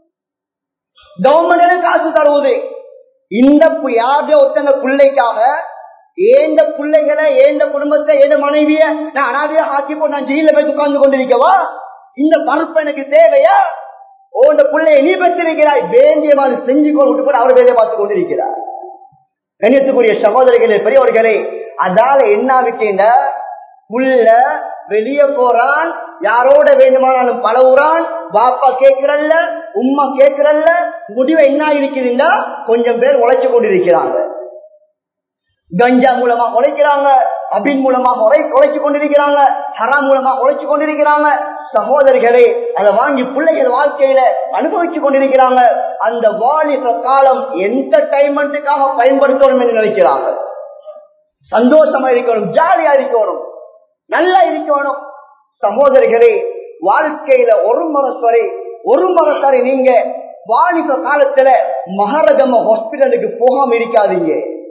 கவர்மெண்ட் எனக்கு காசு தருவது இந்த யாருடைய ஒருத்தங்க பிள்ளைக்காக ஏந்த பிள்ளைகளை ஏந்த குடும்பத்தை ஏந்த மனைவிய நான் அனாதையா ஆக்கி போட்டு நான் ஜெயில போய் உட்கார்ந்து கொண்டிருக்கவா இந்த பருப்பு எனக்கு தேவையா ஓ இந்த பிள்ளைய நீ பெற்றிருக்கிறாய் வேண்டிய மாதிரி செஞ்சு கொண்டு கூட அவர் வேலையை பார்த்து கொண்டிருக்கிறார் கண்ணியத்துக்குரிய சகோதரிகளே பெரியவர்களே அதால என்ன விட்டீங்க புள்ள வெளிய போறான் யாரோட வேண்டுமானாலும் பழகுறான் பாப்பா கேட்கிறல்ல உம்மா கேட்கிறல்ல முடிவு என்ன இருக்குதுன்னா கொஞ்சம் பேர் உழைச்சு கொண்டிருக்கிறாங்க கஞ்சா மூலமா உழைக்கிறாங்க அபின் மூலமா உழை உழைச்சு கொண்டிருக்கிறாங்க ஹரா மூலமா உழைச்சு கொண்டிருக்கிறாங்க சகோதரிகளே அதை வாங்கி பிள்ளைகள் வாழ்க்கையில அனுபவிச்சு கொண்டிருக்கிறாங்க அந்த வாலிப காலம் என்டர்டைன்மெண்ட்டுக்காக பயன்படுத்தணும் என்று நினைக்கிறாங்க சந்தோஷமா இருக்கணும் ஜாலியா இருக்கணும் நல்லா இருக்கணும் சகோதரிகளே வாழ்க்கையில ஒரு மனசரி ஒரு மனசரி நீங்க வாலிப காலத்துல மகரகம ஹாஸ்பிட்டலுக்கு போகாம இருக்காதீங்க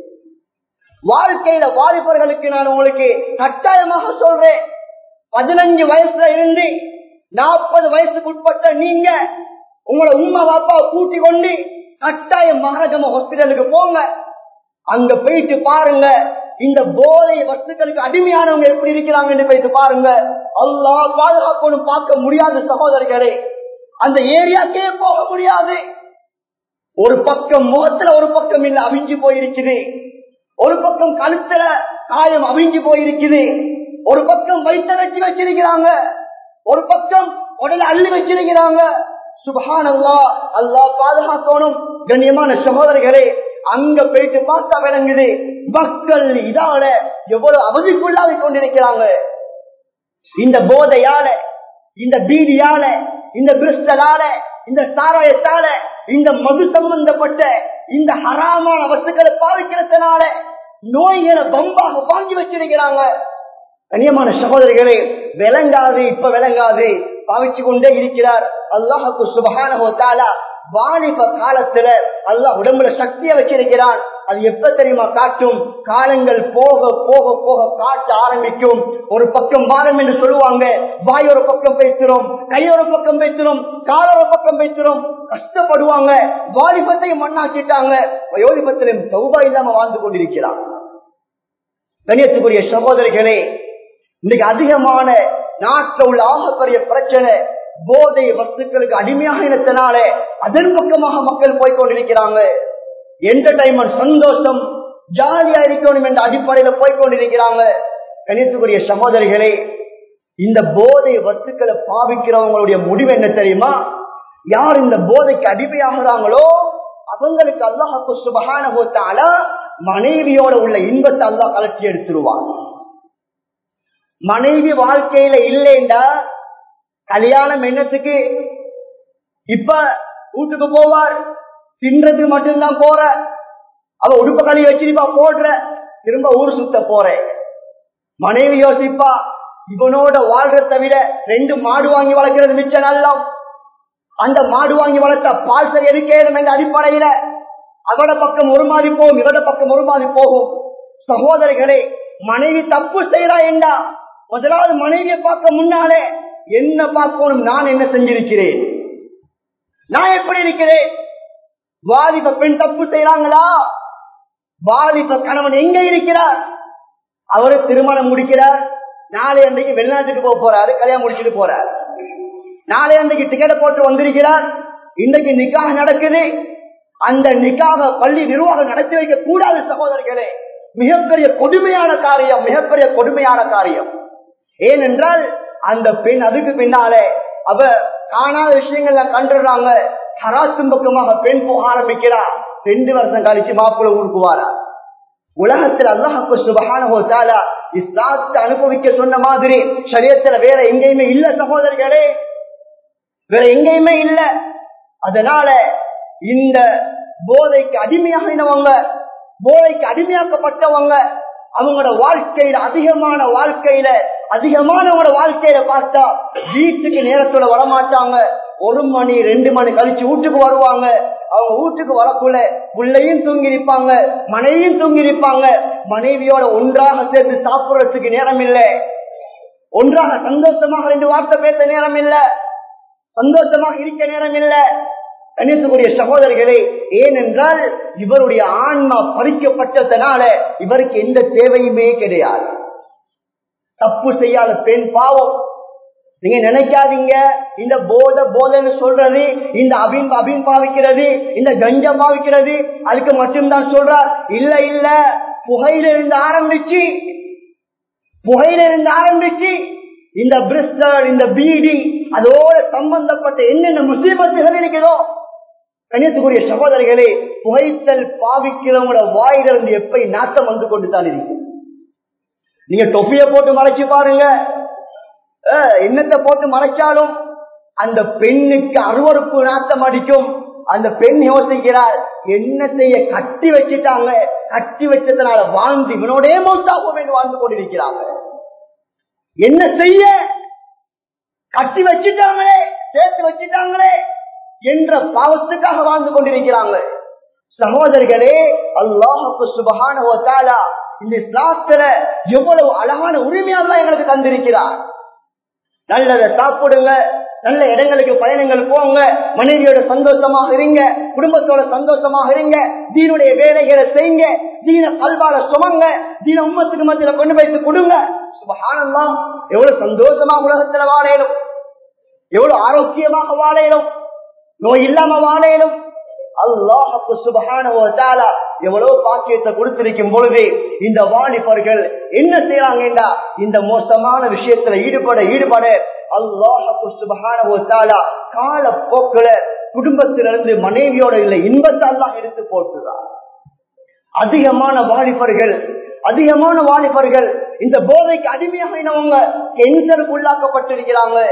வாழ்க்கையில வாலிபர்களுக்கு நான் உங்களுக்கு கட்டாயமாக சொல்றேன் பதினஞ்சு வயசுல இருந்து நாற்பது வயசுக்கு உட்பட்ட நீங்க உங்களை உண்மை பாப்பா கூட்டி கொண்டு கட்டாயம் மகாராஜமா ஹாஸ்பிட்டலுக்கு போங்க அங்க போயிட்டு பாருங்க இந்த போதை வஸ்துக்களுக்கு அடிமையானவங்க எப்படி இருக்கிறாங்கன்னு போயிட்டு பாருங்க அல்லா பாதுகாக்கணும் பார்க்க முடியாத சகோதரர்களே அந்த ஏரியாக்கே போக முடியாது ஒரு பக்கம் முகத்துல ஒரு பக்கம் இல்ல அவிஞ்சு போயிருக்குது ஒரு பக்கம் கழுத்துல காயம் அவிஞ்சு போயிருக்குது ஒரு பக்கம் வைத்த வச்சு வச்சிருக்கிறாங்க ஒரு பக்கம் உடல அள்ளி வச்சிருக்கிறாங்க சுபஹான் அல்லா அல்லா பாதுகாக்கணும் கண்ணியமான சகோதரர்களே அங்க போயிட்டு பார்த்தா விளங்குது மக்கள் இதால எவ்வளவு அவதிக்குள்ளாவி கொண்டிருக்கிறாங்க இந்த போதையால இந்த பீதியால இந்த கிறிஸ்டலால இந்த சாராயத்தால இந்த மது சம்பந்தப்பட்ட இந்த ஹராமான வஸ்துக்களை பாவிக்கிறதுனால நோய்களை பம்பாக வாங்கி வச்சிருக்கிறாங்க கண்ணியமான சகோதரிகளே விளங்காது இப்ப விளங்காது பாவிச்சு கொண்டே இருக்கிறார் அல்லாஹுக்கு சுபகான வாலிப காலத்துல அல்லாஹ் உடம்புல சக்தியை வச்சிருக்கிறான் அது எப்ப தெரியுமா காட்டும் காலங்கள் போக போக போக காட்ட ஆரம்பிக்கும் ஒரு பக்கம் வாரம் என்று சொல்லுவாங்க வாய் ஒரு பக்கம் பேசுறோம் கை ஒரு பக்கம் பேசுறோம் கால ஒரு பக்கம் பேசுறோம் கஷ்டப்படுவாங்க வாலிபத்தையும் மண்ணாக்கிட்டாங்க வயோதிபத்திலும் சௌபா இல்லாம வாழ்ந்து கொண்டிருக்கிறான் கணியத்துக்குரிய சகோதரிகளே இன்னைக்கு அதிகமான நாட்டில் உள்ள ஆகப்பெரிய பிரச்சனை போதை வஸ்துக்களுக்கு அடிமையாக இனத்தினால அதன் பக்கமாக மக்கள் போய்கொண்டிருக்கிறாங்க என்டர்டைன்மெண்ட் சந்தோஷம் ஜாலியா இருக்கணும் என்ற அடிப்படையில போய்கொண்டிருக்கிறாங்க கணித்துக்குரிய சகோதரிகளே இந்த போதை வஸ்துக்களை பாவிக்கிறவங்களுடைய முடிவு என்ன தெரியுமா யார் இந்த போதைக்கு அடிமையாகிறாங்களோ அவங்களுக்கு அல்லாஹு சுபகான போத்தால மனைவியோட உள்ள இன்பத்தை அல்லா கலர்ச்சி எடுத்துருவான் மனைவி வாழ்க்கையில இல்லைண்டா கல்யாணம் என்னத்துக்கு இப்ப வீட்டுக்கு போவார் தின்றது மட்டும்தான் போற அவ உடுப்ப களி வச்சிருப்பா போடுற திரும்ப ஊர் சுத்த போற மனைவி யோசிப்பா இவனோட வாழ்றத விட ரெண்டு மாடு வாங்கி வளர்க்கிறது மிச்சம் நல்லம் அந்த மாடு வாங்கி வளர்த்த பால் சரி எடுக்கணும் என்ற அடிப்படையில அவட பக்கம் ஒரு மாதிரி போகும் இவட பக்கம் ஒரு மாதிரி போகும் சகோதரிகளே மனைவி தப்பு செய்யறா என்றா முதலாவது மனைவியை பார்க்க முன்னாலே என்ன பார்க்கணும் நான் என்ன செஞ்சிருக்கிறேன் நான் எப்படி இருக்கிறேன் வாலிப பெண் தப்பு செய்யறாங்களா வாலிப கணவன் எங்க இருக்கிறார் அவரு திருமணம் முடிக்கிறார் நாளை அன்றைக்கு வெளிநாட்டுக்கு போக போறாரு கல்யாணம் முடிச்சுட்டு போறார் நாளை அன்றைக்கு டிக்கெட்டை போட்டு வந்திருக்கிறார் இன்றைக்கு நிக்காக நடக்குது அந்த நிக்காக பள்ளி நிர்வாகம் நடத்தி வைக்க கூடாது சகோதரர்களே மிகப்பெரிய கொடுமையான காரியம் மிகப்பெரிய கொடுமையான காரியம் ஏனென்றால் அந்த பெண் அதுக்கு பின்னாலே அவ காணாத விஷயங்கள்ல கண்டுறாங்க ஹராத்தும் பக்கமாக பெண் போக ஆரம்பிக்கிறா ரெண்டு வருஷம் கழிச்சு மாப்பிள்ள ஊருக்கு வாரா உலகத்தில் அல்லாஹு சுபகான இஸ்லாத்தை அனுபவிக்க சொன்ன மாதிரி சரியத்துல வேற எங்கேயுமே இல்ல சகோதரர்களே வேற எங்கேயுமே இல்ல அதனால இந்த போதைக்கு அடிமையாகினவங்க போதைக்கு அடிமையாக்கப்பட்டவங்க அவங்களோட வாழ்க்கையில அதிகமான வாழ்க்கையில அதிகமானவங்களோட வாழ்க்கையில பார்த்தா வீட்டுக்கு நேரத்தோட வரமாட்டாங்க ஒரு மணி ரெண்டு மணி கழிச்சு வீட்டுக்கு வருவாங்க அவங்க வீட்டுக்கு வரக்குள்ள பிள்ளையும் தூங்கி இருப்பாங்க மனைவியும் தூங்கி இருப்பாங்க மனைவியோட ஒன்றாக சேர்ந்து சாப்பிடுறதுக்கு நேரம் இல்லை ஒன்றாக சந்தோஷமாக ரெண்டு வார்த்தை பேச நேரம் இல்லை சந்தோஷமாக இருக்க நேரம் இல்லை கணிசக்கூடிய சகோதரிகளே ஏனென்றால் இவருடைய ஆன்மா பறிக்கப்பட்டதனால இவருக்கு எந்த தேவையுமே கிடையாது தப்பு செய்யாத பெண் பாவம் நீங்க நினைக்காதீங்க இந்த போத போதன்னு சொல்றது இந்த அபின் அபின் பாவிக்கிறது இந்த கஞ்சா பாவிக்கிறது அதுக்கு மட்டும்தான் சொல்றார் இல்ல இல்ல புகையில இருந்து ஆரம்பிச்சு புகையில இருந்து ஆரம்பிச்சு இந்த பிரிஸ்டல் இந்த பீடி அதோட சம்பந்தப்பட்ட என்னென்ன முசீபத்துகள் இருக்கிறதோ கணியத்துக்குரிய சகோதரிகளே புகைத்தல் பாவிக்கிறவங்களோட வாயிலிருந்து எப்படி நாட்டம் வந்து கொண்டு தான் இருக்கு நீங்க தொப்பிய போட்டு மறைச்சு பாருங்க என்னத்தை போட்டு மறைச்சாலும் அந்த பெண்ணுக்கு அருவறுப்பு நாட்டம் அடிக்கும் அந்த பெண் யோசிக்கிறார் என்ன செய்ய கட்டி வச்சுட்டாங்க கட்டி வச்சதுனால வாழ்ந்து இவனோடே மௌத்தாக வேண்டும் வாழ்ந்து கொண்டிருக்கிறாங்க என்ன செய்ய கட்டி வச்சுட்டாங்களே சேர்த்து வச்சுட்டாங்களே என்ற பாவத்துக்காக வாழ்ந்து கொண்டிருக்கிறாங்க சகோதரர்களே அல்லாஹுக்கு சுபகான இந்த இஸ்லாத்துல எவ்வளவு அழகான உரிமையாதான் எங்களுக்கு தந்திருக்கிறார் நல்லதை சாப்பிடுங்க நல்ல இடங்களுக்கு பயணங்கள் போங்க மனைவியோட சந்தோஷமாக இருங்க குடும்பத்தோட சந்தோஷமாக இருங்க தீனுடைய வேலைகளை செய்யுங்க தீன கல்வால சுமங்க தீன உம்மத்துக்கு மத்தியில கொண்டு வைத்து கொடுங்க சுபகானந்தம் எவ்வளவு சந்தோஷமா உலகத்துல வாழையிலும் எவ்வளவு ஆரோக்கியமாக வாழையிலும் நோய் இல்லாம வாழையிலும் அல்லாஹுக்கு சுபகான எவ்வளவு பாக்கியத்தை கொடுத்திருக்கும் பொழுது இந்த வாலிபர்கள் என்ன செய்யறாங்கடா இந்த மோசமான விஷயத்துல ஈடுபட ஈடுபட அல்லாஹுக்கு சுபகான கால போக்குல குடும்பத்திலிருந்து மனைவியோட இல்லை இன்பத்தை அல்லாஹ் எடுத்து போட்டுறார் அதிகமான வாலிபர்கள் அதிகமான வாலிபர்கள் இந்த போதைக்கு அடிமையாகினவங்க கேன்சருக்கு உள்ளாக்கப்பட்டிருக்கிறாங்க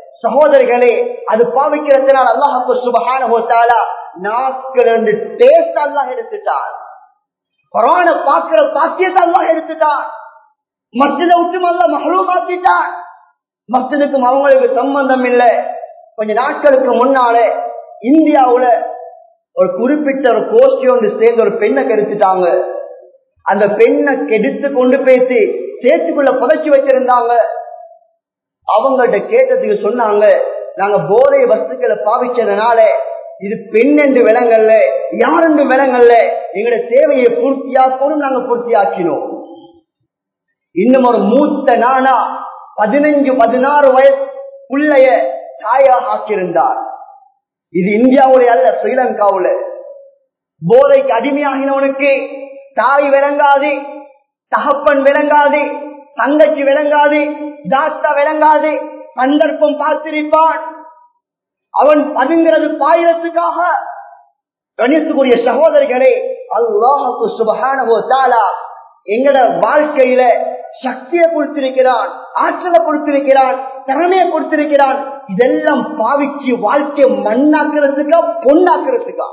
சகோதரிகளே அது பாவிக்கிறதுனால அல்லாஹுக்கு சுபகான ஹோத்தாலா நாட்கள் ரெண்டு டேஸ்ட் அல்லாஹ் எடுத்துட்டான் குரான பாக்குற பாக்கியத்தை அல்லாஹ் எடுத்துட்டான் மஸ்ஜித விட்டு அல்ல மகளுமாக்கிட்டான் மஸ்ஜிதுக்கும் அவங்களுக்கு சம்பந்தம் இல்லை கொஞ்ச நாட்களுக்கு முன்னாலே இந்தியாவுல ஒரு குறிப்பிட்ட ஒரு கோஷ்டி ஒன்று சேர்ந்து ஒரு பெண்ணை கெடுத்துட்டாங்க அந்த பெண்ணை கெடுத்து கொண்டு பேசி சேர்த்துக்குள்ள புதைச்சி வச்சிருந்தாங்க அவங்கள்ட்ட கேட்டதுக்கு சொன்னாங்க நாங்க போதை வஸ்துக்களை பாவிச்சதுனால இது பெண் என்று விலங்கல்ல யார் என்று விலங்கல்ல எங்களோட தேவையை பூர்த்தியாக்கணும் நாங்க பூர்த்தியாக்கினோம் இன்னும் ஒரு மூத்த நானா பதினஞ்சு பதினாறு வயசு பிள்ளைய தாயாக ஆக்கியிருந்தார் இது இந்தியாவுடைய அல்ல ஸ்ரீலங்காவுல போதைக்கு அடிமையாகினவனுக்கு தாய் விளங்காது தகப்பன் விளங்காது தங்கச்சி விளங்காது தாத்தா விளங்காது சந்தர்ப்பம் பார்த்திருப்பான் அவன் பதுங்கிறது பாயிரத்துக்காக கணித்துக்குரிய சகோதரிகளே அல்லாஹுக்கு சுபகானவோ தாலா எங்கட வாழ்க்கையில சக்தியை கொடுத்திருக்கிறான் ஆற்றலை கொடுத்திருக்கிறான் திறமையை கொடுத்திருக்கிறான் இதெல்லாம் பாவிச்சு வாழ்க்கையை மண்ணாக்குறதுக்கா பொண்ணாக்குறதுக்கா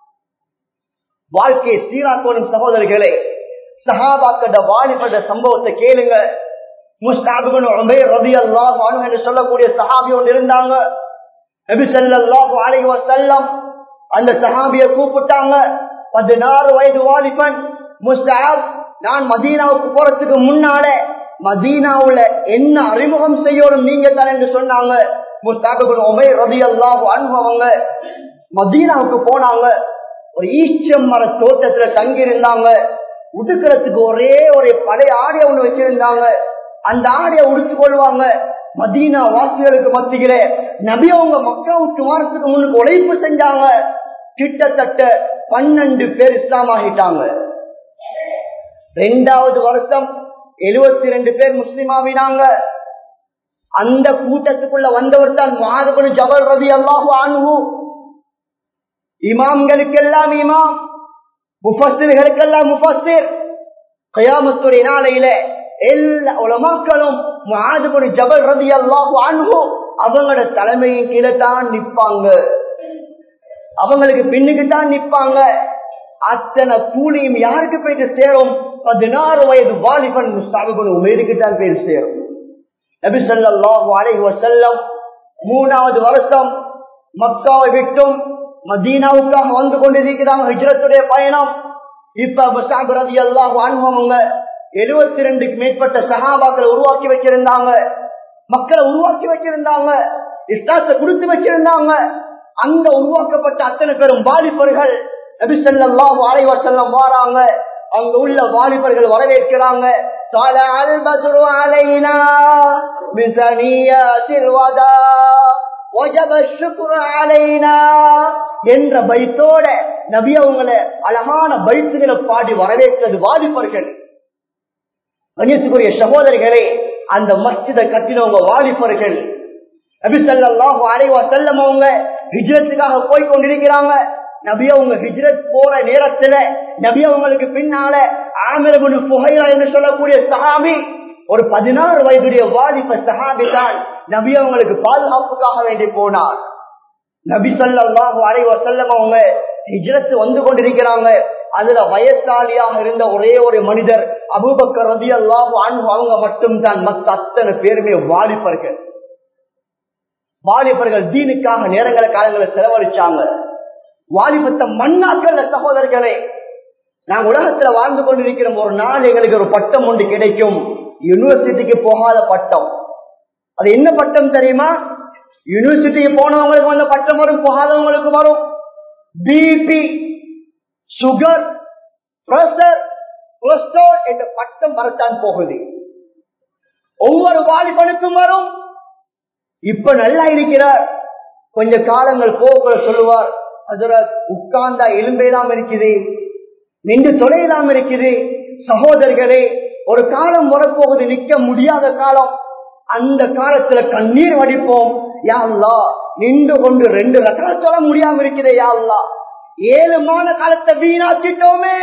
வாழ்க்கையை சீராக்கணும் சகோதரிகளே சஹாபாக்கட வாலிபட சம்பவத்தை கேளுங்க முஸ்தாபுகன் ரதி அல்லாஹ் என்று சொல்லக்கூடிய சஹாபி ஒன்று இருந்தாங்க நபி ஸல்லல்லாஹு அலைஹி வஸல்லம் அந்த சஹாபியை கூப்பிட்டாங்க பதினாறு வயது வாலிபன் முஸ்தாப் நான் மதீனாவுக்கு போறதுக்கு முன்னால மதீனாவுல என்ன அறிமுகம் செய்யணும் நீங்க தான் என்று சொன்னாங்க முஸ்தாபுகன் உமை ரதி அல்லாஹு அனுபவங்க மதீனாவுக்கு போனாங்க ஒரு ஈச்சம் மர தோட்டத்துல தங்கி இருந்தாங்க உடுக்கிறதுக்கு ஒரே ஒரு பழைய ஆடைய ஒண்ணு வச்சிருந்தாங்க அந்த ஆடைய உடுத்து கொள்வாங்க மதீனா வாசிகளுக்கு மத்தியில நபி அவங்க மக்காவுக்கு வாரத்துக்கு முன்னுக்கு உழைப்பு செஞ்சாங்க கிட்டத்தட்ட பன்னெண்டு பேர் இஸ்லாம் ஆகிட்டாங்க ரெண்டாவது வருஷம் எழுபத்தி ரெண்டு பேர் முஸ்லிம் ஆகினாங்க அந்த கூட்டத்துக்குள்ள வந்தவர் தான் மாதவனு ஜபல் ரவி அல்லாஹு அணுகு இமாம்களுக்கெல்லாம் இமாம் முஃபஸ்ஸிர்களுக்கெல்லாம் முஃபஸ்ஸிர் கயாமத்துடைய நாளையில எல்லா உலமாக்களும் மாதுபடி ஜபல் ரதி அல்லாஹு அன்ஹு அவங்களோட தலைமையின் கீழே தான் நிப்பாங்க அவங்களுக்கு பின்னுக்கு தான் நிப்பாங்க அத்தனை கூலியும் யாருக்கு போயிட்டு சேரும் பதினாறு வயது வாலிபன் முஸ்தாபிபன் உமேருக்கு தான் போய் சேரும் நபி ஸல்லல்லாஹு அலைஹி வஸல்லம் மூணாவது வருஷம் மக்காவை விட்டும் மதீனாவுக்காக வந்து கொண்டிருக்கிறாங்க ஹிஜ்ரத்துடைய பயணம் இப்ப முஸ்தாப் ரலியல்லாஹு அன்ஹு அவங்க எழுபத்தி ரெண்டுக்கு மேற்பட்ட சகாபாக்களை உருவாக்கி வச்சிருந்தாங்க மக்களை உருவாக்கி வச்சிருந்தாங்க இஸ்லாத்தை கொடுத்து வச்சிருந்தாங்க அந்த உருவாக்கப்பட்ட அத்தனை பேரும் வாலிபர்கள் நபி ஸல்லல்லாஹு அலைஹி வஸல்லம் வாராங்க அங்க உள்ள வாலிபர்கள் வரவேற்கிறாங்க طلع البدر علينا من ثنيات الوداع وجب الشكر علينا என்ற பைத்தோட நபி அவங்களை அழகான பைத்துகளை பாடி வரவேற்றது வாலிபர்கள் கண்ணியத்துக்குரிய சகோதரிகளே அந்த மஸ்ஜிதை கட்டினவங்க வாலிபர்கள் நபி ஸல்லல்லாஹு அலைஹி வஸல்லம் அவங்க ஹிஜ்ரத்துக்காக போய் கொண்டிருக்கிறாங்க நபி அவங்க ஹிஜ்ரத் போற நேரத்துல நபி அவங்களுக்கு பின்னால ஆமிரபுல் புகைரா என்று சொல்லக்கூடிய சஹாபி ஒரு பதினாறு வயதுடைய வாலிப சஹாபி தான் நபி அவங்களுக்கு பாதுகாப்புக்காக வேண்டி போனார் நபி ஸல்லல்லாஹு அலைஹி வஸல்லம் அவங்க ஹிஜ்ரத் வந்து கொண்டிருக்கிறாங்க அதுல வயசாலியாக இருந்த ஒரே ஒரு மனிதர் அபூபக்கர் ரலியல்லாஹு அன்ஹு அவங்க மட்டும் தான் மத்த அத்தனை பேருமே வாலிபர்கள் வாலிபர்கள் தீனுக்காக நேரங்கள காலங்களை செலவழிச்சாங்க வாலிபத்தை மண்ணாக்கல்ல சகோதரர்களே நாங்க உலகத்துல வாழ்ந்து கொண்டிருக்கிற ஒரு நாள் எங்களுக்கு ஒரு பட்டம் ஒன்று கிடைக்கும் யூனிவர்சிட்டிக்கு போகாத பட்டம் அது என்ன பட்டம் தெரியுமா யூனிவர்சிட்டிக்கு போனவங்களுக்கு வந்து பட்டம் வரும் போகாதவங்களுக்கு வரும் பிபி சுகர் பிரஷர் கொலஸ்ட்ரால் என்ற பட்டம் வரத்தான் போகுது ஒவ்வொரு வாலிபனுக்கும் வரும் இப்ப நல்லா இருக்கிறார் கொஞ்ச காலங்கள் போக சொல்லுவார் ஹசரத் உட்கார்ந்தா எலும்பேலாம் இருக்குது நின்று தொலையலாம் இருக்குது சகோதரர்களே ஒரு காலம் வரப்போகுது நிக்க முடியாத காலம் அந்த காலத்துல கண்ணீர் வடிப்போம் யாழ்லா நின்று கொண்டு ரெண்டு ரகல சொல்ல முடியாம இருக்கிறே யாழ்லா ஏழுமான காலத்தை வீணாக்கிட்டோமே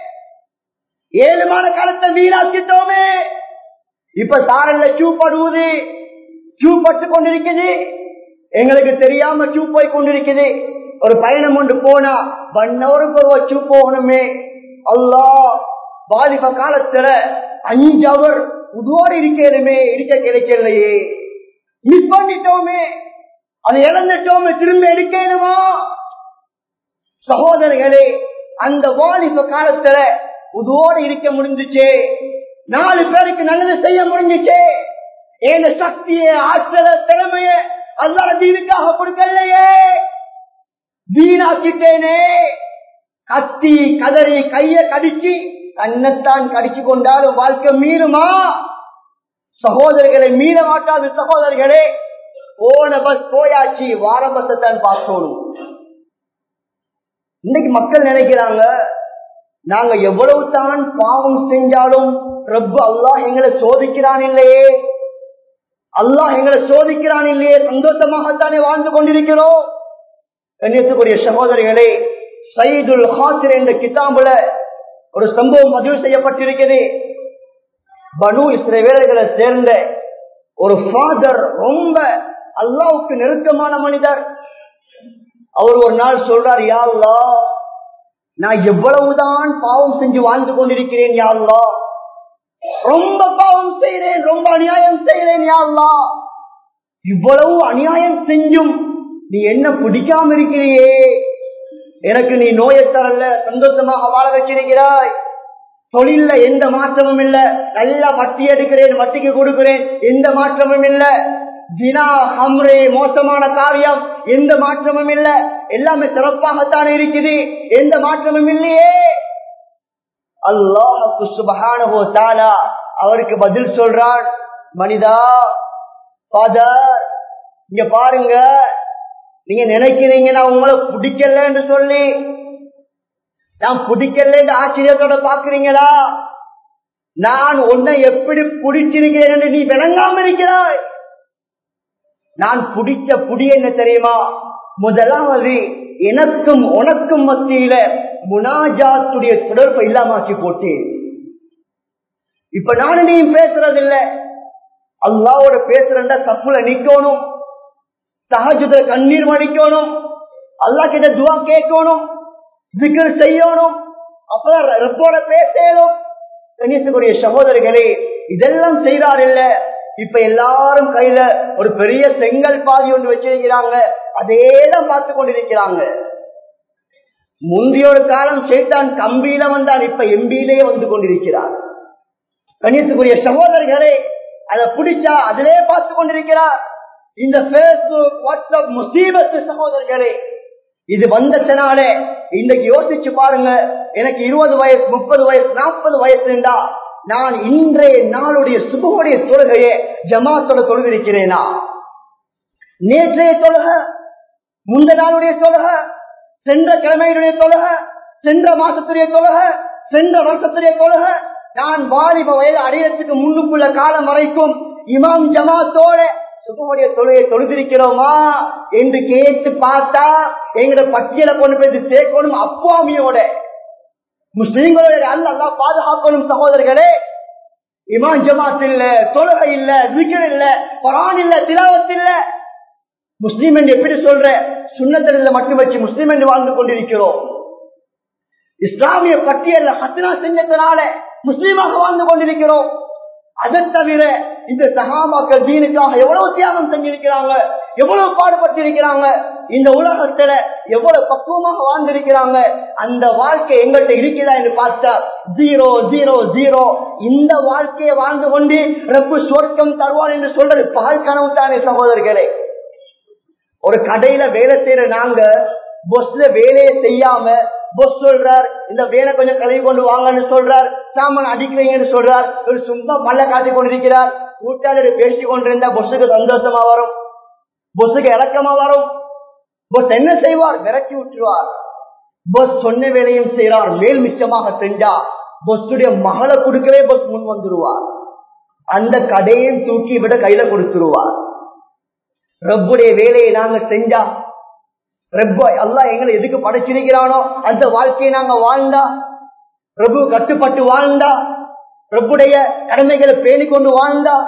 ஏழுமான காலத்தை வீணாக்கிட்டோமே இப்ப தாரல்ல சூ படுவது சூ பட்டு கொண்டிருக்குது எங்களுக்கு தெரியாம சூ போய் கொண்டிருக்குது ஒரு பயணம் ஒன்று போனா வண்ணவருக்கு ஒரு சூ போகணுமே அல்லா வாலிப காலத்துல அஞ்சு அவர் உதவோடு இருக்கணுமே இருக்க கிடைக்கலையே மிஸ் பண்ணிட்டோமே அதை இழந்துட்டோமே திரும்ப எடுக்கணுமா சகோதரர்களே அந்த வாலிப காலத்துல உதவோடு இருக்க முடிஞ்சுச்சே நாலு பேருக்கு நல்லது செய்ய முடிஞ்சுச்சே ஏன சக்திய ஆற்றல திறமைய அல்லாத தீனுக்காக கொடுக்கலையே வீணாக்கிட்டேனே கத்தி கதறி கைய கடிச்சு தன்னைத்தான் கடிச்சு கொண்டாலும் வாழ்க்கை மீறுமா சகோதரர்களை மீற மாட்டாது சகோதரர்களே போன பஸ் போயாச்சு வார பஸ்ஸை தான் பார்க்கணும் இன்னைக்கு மக்கள் நினைக்கிறாங்க நாங்க எவ்வளவு தான் பாவம் செஞ்சாலும் ரப்பு அல்லாஹ் எங்களை சோதிக்கிறான் இல்லையே அல்லாஹ் எங்களை சோதிக்கிறான் இல்லையே சந்தோஷமாகத்தானே வாழ்ந்து கொண்டிருக்கிறோம் கண்ணியத்துக்குரிய சகோதரிகளே சயீதுல் ஹாசிர் என்ற கிதாபுல ஒரு சம்பவம் பதிவு செய்யப்பட்டிருக்கிறது பனு இஸ்ரேவேலர்களை சேர்ந்த ஒரு ஃபாதர் ரொம்ப அல்லாவுக்கு நெருக்கமான மனிதர் அவர் ஒரு நாள் சொல்றார் யாழ்லா நான் எவ்வளவுதான் பாவம் செஞ்சு வாழ்ந்து கொண்டிருக்கிறேன் யாழ்லா ரொம்ப பாவம் செய்கிறேன் ரொம்ப அநியாயம் செய்கிறேன் யாழ்லா இவ்வளவு அநியாயம் செஞ்சும் நீ என்ன பிடிக்காம இருக்கிறியே எனக்கு நீ நோயை தரல சந்தோஷமாக வாழ வச்சிருக்கிறாய் தொழில எந்த மாற்றமும் இல்ல நல்லா வட்டி எடுக்கிறேன் வட்டிக்கு கொடுக்கிறேன் எந்த மாற்றமும் இல்ல தினா ஹம்ரே மோசமான காரியம் எந்த மாற்றமும் இல்ல எல்லாமே சிறப்பாகத்தான் இருக்குது எந்த மாற்றமும் இல்லையே அல்லாஹு சுபஹானஹு தஆலா அவருக்கு பதில் சொல்றான் மனிதா ஃபாதர் இங்க பாருங்க நீங்க நினைக்கிறீங்க நான் உங்களை பிடிக்கலன்னு சொல்லி நான் பிடிக்கலன்னு ஆச்சரியத்தோட பாக்குறீங்களா நான் உன்னை எப்படி பிடிச்சிருக்கிறேன் என்று நீ விளங்காம இருக்கிறாய் நான் பிடிச்ச புடி என்ன தெரியுமா முதலாவது எனக்கும் உனக்கும் மத்தியில முனாஜாத்துடைய தொடர்பை இல்லாமாக்கி போட்டேன் இப்ப நானும் நீ பேசுறது இல்ல அல்லாவோட பேசுறா தப்புல நிக்கணும் சகஜத்துல கண்ணீர் வடிக்கணும் அல்லா கிட்ட துவா கேட்கணும் விக்கர் செய்யணும் அப்பதான் ரெப்போட பேசணும் கணேசக்குரிய சகோதரர்களே இதெல்லாம் செய்யறார் இல்ல இப்ப எல்லாரும் கையில ஒரு பெரிய செங்கல் பாதி ஒன்று வச்சிருக்கிறாங்க அதேதான் பார்த்து கொண்டிருக்கிறாங்க முந்தைய ஒரு காலம் சேத்தான் கம்பியில வந்தான் இப்ப எம்பியிலேயே வந்து கொண்டிருக்கிறார் கணேசக்குரிய சகோதரர்களே அதை பிடிச்சா அதிலே பார்த்து கொண்டிருக்கிறார் இந்த பேஸ்புக் வாட்ஸ்அப் முசீபத்து சகோதரர்களே இது வந்ததுனாலே இன்னைக்கு யோசிச்சு பாருங்க எனக்கு இருபது வயசு முப்பது வயசு நாற்பது வயசு இருந்தா நான் இன்றைய நாளுடைய சுபமுடைய தொழுகையை ஜமாத்தோட தொழுதிருக்கிறேனா நேற்றைய தொழுக முந்த நாளுடைய தொழுக சென்ற கிழமையுடைய தொழுக சென்ற மாசத்துடைய தொழுக சென்ற வருஷத்துடைய தொழுக நான் வாலிப வயது அடையறதுக்கு முன்னுக்குள்ள காலம் வரைக்கும் இமாம் ஜமாத்தோட சுபமுடைய தொழுகை தொழுதிருக்கிறோமா என்று கேட்டு பார்த்தா எங்களோட பட்டியலை கொண்டு போய் சேர்க்கணும் அப்பாமியோட முஸ்லீம்களோட அல்ல அல்லா பாதுகாக்கணும் சகோதரர்களே இமான் ஜமாத் இல்ல தொழுகை இல்ல விக்கர் இல்ல பரான் இல்ல திலாவத் இல்ல முஸ்லீம் என்று எப்படி சொல்ற சுண்ணத்தில மட்டும் வச்சு முஸ்லீம் என்று வாழ்ந்து கொண்டிருக்கிறோம் இஸ்லாமிய பட்டியல்ல ஹத்னா செஞ்சதுனால முஸ்லீமாக வாழ்ந்து கொண்டிருக்கிறோம் அதை தவிர இந்த சகாபாக்கள் தீனுக்காக எவ்வளவு தியாகம் செஞ்சிருக்கிறாங்க எவ்வளவு பாடுபட்டிருக்கிறாங்க இந்த உலகத்துல எவ்வளவு பக்குவமாக வாழ்ந்திருக்கிறாங்க அந்த வாழ்க்கை எங்கள்கிட்ட இருக்கிறதா என்று பார்த்தா ஜீரோ ஜீரோ ஜீரோ இந்த வாழ்க்கையை வாழ்ந்து கொண்டு ரப்பு சொர்க்கம் தருவான் என்று சொல்றது பால் கனவு தானே சகோதரர்களே ஒரு கடையில வேலை செய்யற நாங்க பொஸ்ல வேலையை செய்யாம பொஸ் சொல்றார் இந்த வேலை கொஞ்சம் கழுவி கொண்டு வாங்கன்னு சொல்றார் சாமான் அடிக்கிறீங்கன்னு சொல்றார் ஒரு சும்மா மல்ல காட்டி கொண்டிருக்கிறார் கூட்டாளர் பேசி கொண்டிருந்தா பொஸ்ஸுக்கு சந்தோஷமா வரும் பொஸ்ஸுக்கு இறக்கமா வரும் பொஸ் என்ன செய்வார் விரட்டி விட்டுருவார் பொஸ் சொன்ன வேலையும் செய்யறார் மேல் மிச்சமாக செஞ்சா பொஸ்ஸுடைய மகளை கொடுக்கவே பொஸ் முன் வந்துருவார் அந்த கடையை தூக்கி விட கையில கொடுத்துருவார் ரப்புடைய வேலையை நாங்க செஞ்சா ரப்ப அல்லா எங்களை எதுக்கு படைச்சிருக்கிறானோ அந்த வாழ்க்கையை நாங்க வாழ்ந்தா பிரபு கட்டுப்பட்டு வாழ்ந்தா பிரபுடைய கடமைகளை பேணி கொண்டு வாழ்ந்தா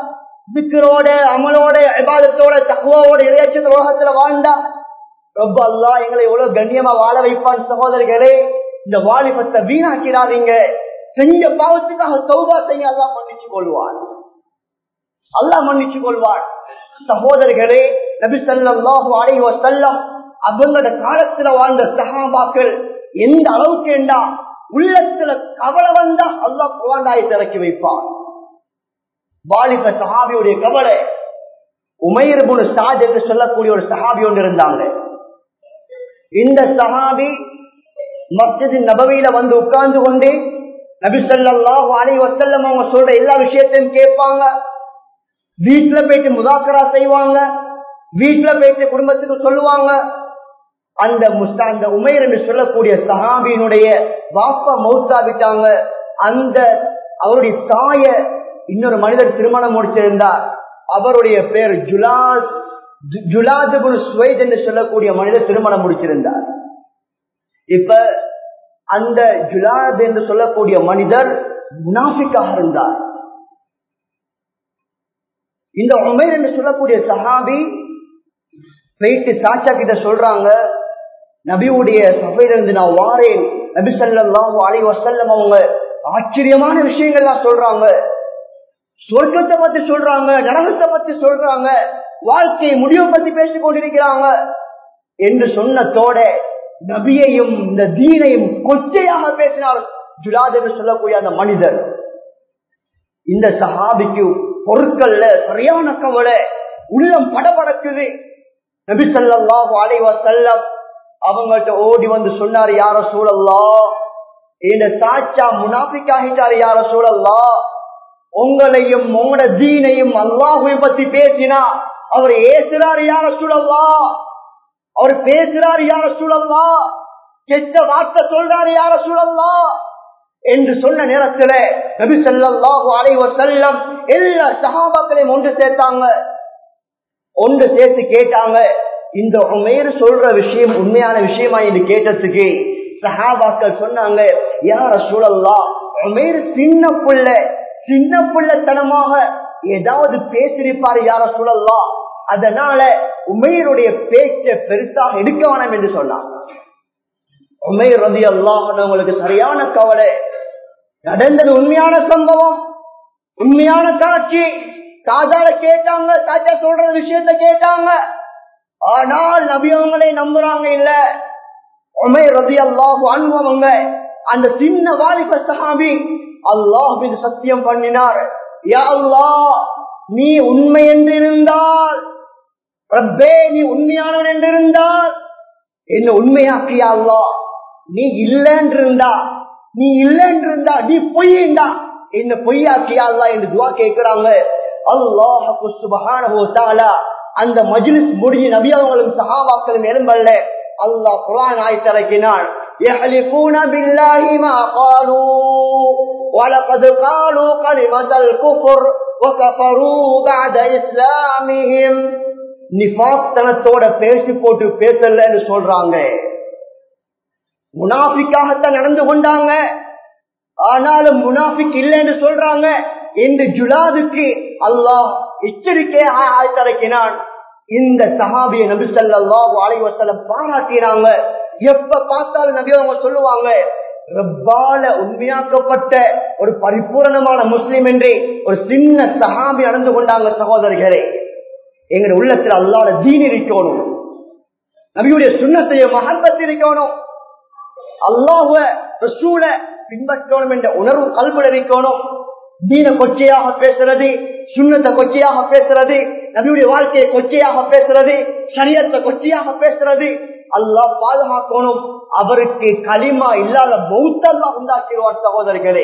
திக்கரோட அமலோட விவாதத்தோட தக்குவாவோட இறையச்ச உலகத்துல வாழ்ந்தா ரொம்ப அல்லா எங்களை எவ்வளவு கண்ணியமா வாழ வைப்பான் சகோதரர்களே இந்த வாலிபத்தை வீணாக்கிறாதீங்க செஞ்ச பாவத்துக்காக சௌபா செய்ய அல்லா மன்னிச்சு கொள்வான் அல்லா மன்னிச்சு கொள்வான் சகோதரர்களே நபி சல்லாஹு அலைஹி வஸல்லம் அவங்களோட காலத்துல வாழ்ந்த சஹாபாக்கள் எந்த அளவுக்கு என்றா உள்ளத்துல கவலை வந்தா அல்லாஹ் குவாண்டாயை திறக்கி வைப்பான் வாலிப சஹாபியுடைய கவலை உமையர்புன் சாஜ் என்று சொல்லக்கூடிய ஒரு சஹாபி ஒன்று இருந்தாங்க இந்த சஹாபி மஸ்ஜித் நபவியில வந்து உட்கார்ந்து கொண்டு நபி ஸல்லல்லாஹு அலைஹி வஸல்லம் அவங்க சொல்ற எல்லா விஷயத்தையும் கேட்பாங்க வீட்டுல போயிட்டு முதாக்கரா செய்வாங்க வீட்டுல போயிட்டு குடும்பத்துக்கு சொல்லுவாங்க அந்த முஸ்தா அந்த உமைர் என்று சொல்லக்கூடிய சஹாபியினுடைய வாப்பா மௌத்தா விட்டாங்க அந்த அவருடைய தாய இன்னொரு மனிதர் திருமணம் முடிச்சிருந்தார் அவருடைய பேர் ஜுலாஸ் ஜுலாதுபுல் சுவைத் என்று சொல்லக்கூடிய மனிதர் திருமணம் முடிச்சிருந்தார் இப்ப அந்த ஜுலாத் என்று சொல்லக்கூடிய மனிதர் முனாஃபிக்காக இருந்தார் இந்த உமேர் என்று சொல்லக்கூடிய சஹாபி போயிட்டு சாச்சா கிட்ட சொல்றாங்க நபியுடைய சபையிலிருந்து நான் வாரேன் நபி சல்லாஹூ அலை வசல்லம் அவங்க ஆச்சரியமான விஷயங்கள்லாம் சொல்றாங்க சொர்க்கத்தை பத்தி சொல்றாங்க நரகத்தை பத்தி சொல்றாங்க வாழ்க்கை முடிவை பத்தி பேசிக் கொண்டிருக்கிறாங்க என்று சொன்னதோட நபியையும் இந்த தீனையும் கொச்சையாக பேசினார் ஜுலாத் என்று சொல்லக்கூடிய அந்த மனிதர் இந்த சஹாபிக்கு பொருட்கள்ல சரியான கவலை உள்ளம் படபடக்குது நபி சல்லாஹு அலைவ செல்லம் அவங்கள்ட்ட ஓடி வந்து சொன்னார் யார சூழல்லா இந்த சாச்சா முனாபிக்காகிட்டார் யார சூழல்லா உங்களையும் உங்களோட தீனையும் அல்லாஹுவை பத்தி பேசினா அவர் ஏசுறாரு யார சூழல்லா அவர் பேசுறாரு யார சூழல்லா கெட்ட வார்த்தை சொல்றாரு யார சூழல்லா என்று சொன்ன நேரத்துல நபி சொல்லாஹு அலைவர் செல்லம் எல்லா சகாபாக்களையும் ஒன்று சேர்த்தாங்க ஒன்று சேர்த்து கேட்டாங்க இந்த உமேர் சொல்ற விஷயம் உண்மையான விஷயமா என்று கேட்டதுக்கு சஹாபாக்கள் சொன்னாங்க யார சூழல்லா உமேர் சின்ன புள்ள சின்ன புள்ளத்தனமாக ஏதாவது பேசியிருப்பாரு யார சூழல்லா அதனால உமையருடைய பேச்ச பெருசாக எடுக்க வேணாம் என்று சொன்னாங்க உமையர் ரதி அல்லாஹ் சரியான கவலை நடந்தது உண்மையான சம்பவம் உண்மையான காட்சி தாஜால கேட்டாங்க தாஜா சொல்ற விஷயத்த கேட்டாங்க ஆனால் நபி அவங்களே நம்புறாங்க இல்ல உமை ரதி அல்லாஹு அனுபவங்க அந்த சின்ன வாலிப சஹாபி அல்லாஹ் மீது சத்தியம் பண்ணினார் யா அல்லாஹ் நீ உண்மை என்று இருந்தால் ரப்பே நீ உண்மையானவன் என்று இருந்தால் என்ன உண்மையாக்கியா அல்லா நீ இல்லைன்னு இருந்தா நீ இல்லைன்னு இருந்தா நீ பொய்யண்டா என்ன பொய்யாக்கியா அல்லா என்று துவா கேட்கிறாங்க அல்லாஹு சுபஹானஹு தஆலா அந்த மஜ்லிஸ் முடிஞ்சு நபி அவங்களும் சஹாபாக்களும் எழும்பல்ல அல்லாஹ் குர்ஆன் ஆயத் இறக்கினான் يحلفون بالله ما قالوا ولقد قالوا كلمة الكفر وكفروا بعد إسلامهم நிபாத்தனத்தோட பேசி போட்டு பேசலன்னு சொல்றாங்க முனாஃபிக்காகத்தான் நடந்து கொண்டாங்க ஆனாலும் முனாஃபிக் இல்லைன்னு சொல்றாங்க இந்த ஜுலாதுக்கு அல்லாஹ் எச்சரிக்கையாக ஆழ்த்தரைக்கினான் இந்த சஹாபிய நபி ஸல்லல்லாஹு அலைஹி வஸல்லம் பாராட்டினாங்க எப்ப பார்த்தாலும் நபி அவங்க சொல்லுவாங்க ரப்பால உண்மையாக்கப்பட்ட ஒரு பரிபூரணமான முஸ்லிம் என்று ஒரு சின்ன சஹாபி நடந்து கொண்டாங்க சகோதரர்களே எங்க உள்ளத்துல அல்லாத தீன் இருக்கணும் நபியுடைய சுண்ணத்தைய மகன்பத்து இருக்கணும் அல்லாஹுவ ரசூல பின்பற்றணும் என்ற உணர்வு கல்விட இருக்கணும் தீன கொச்சையாக பேசுறது சுண்ணத்தை கொச்சையாக பேசுறது நபியுடைய வாழ்க்கையை கொச்சையாக பேசுறது சரியத்தை கொச்சையாக பேசுறது அல்லாஹ் பாதுகாக்கணும் அவருக்கு களிமா இல்லாத பௌத்தல்லாம் உண்டாக்கிடுவார் சகோதரர்களே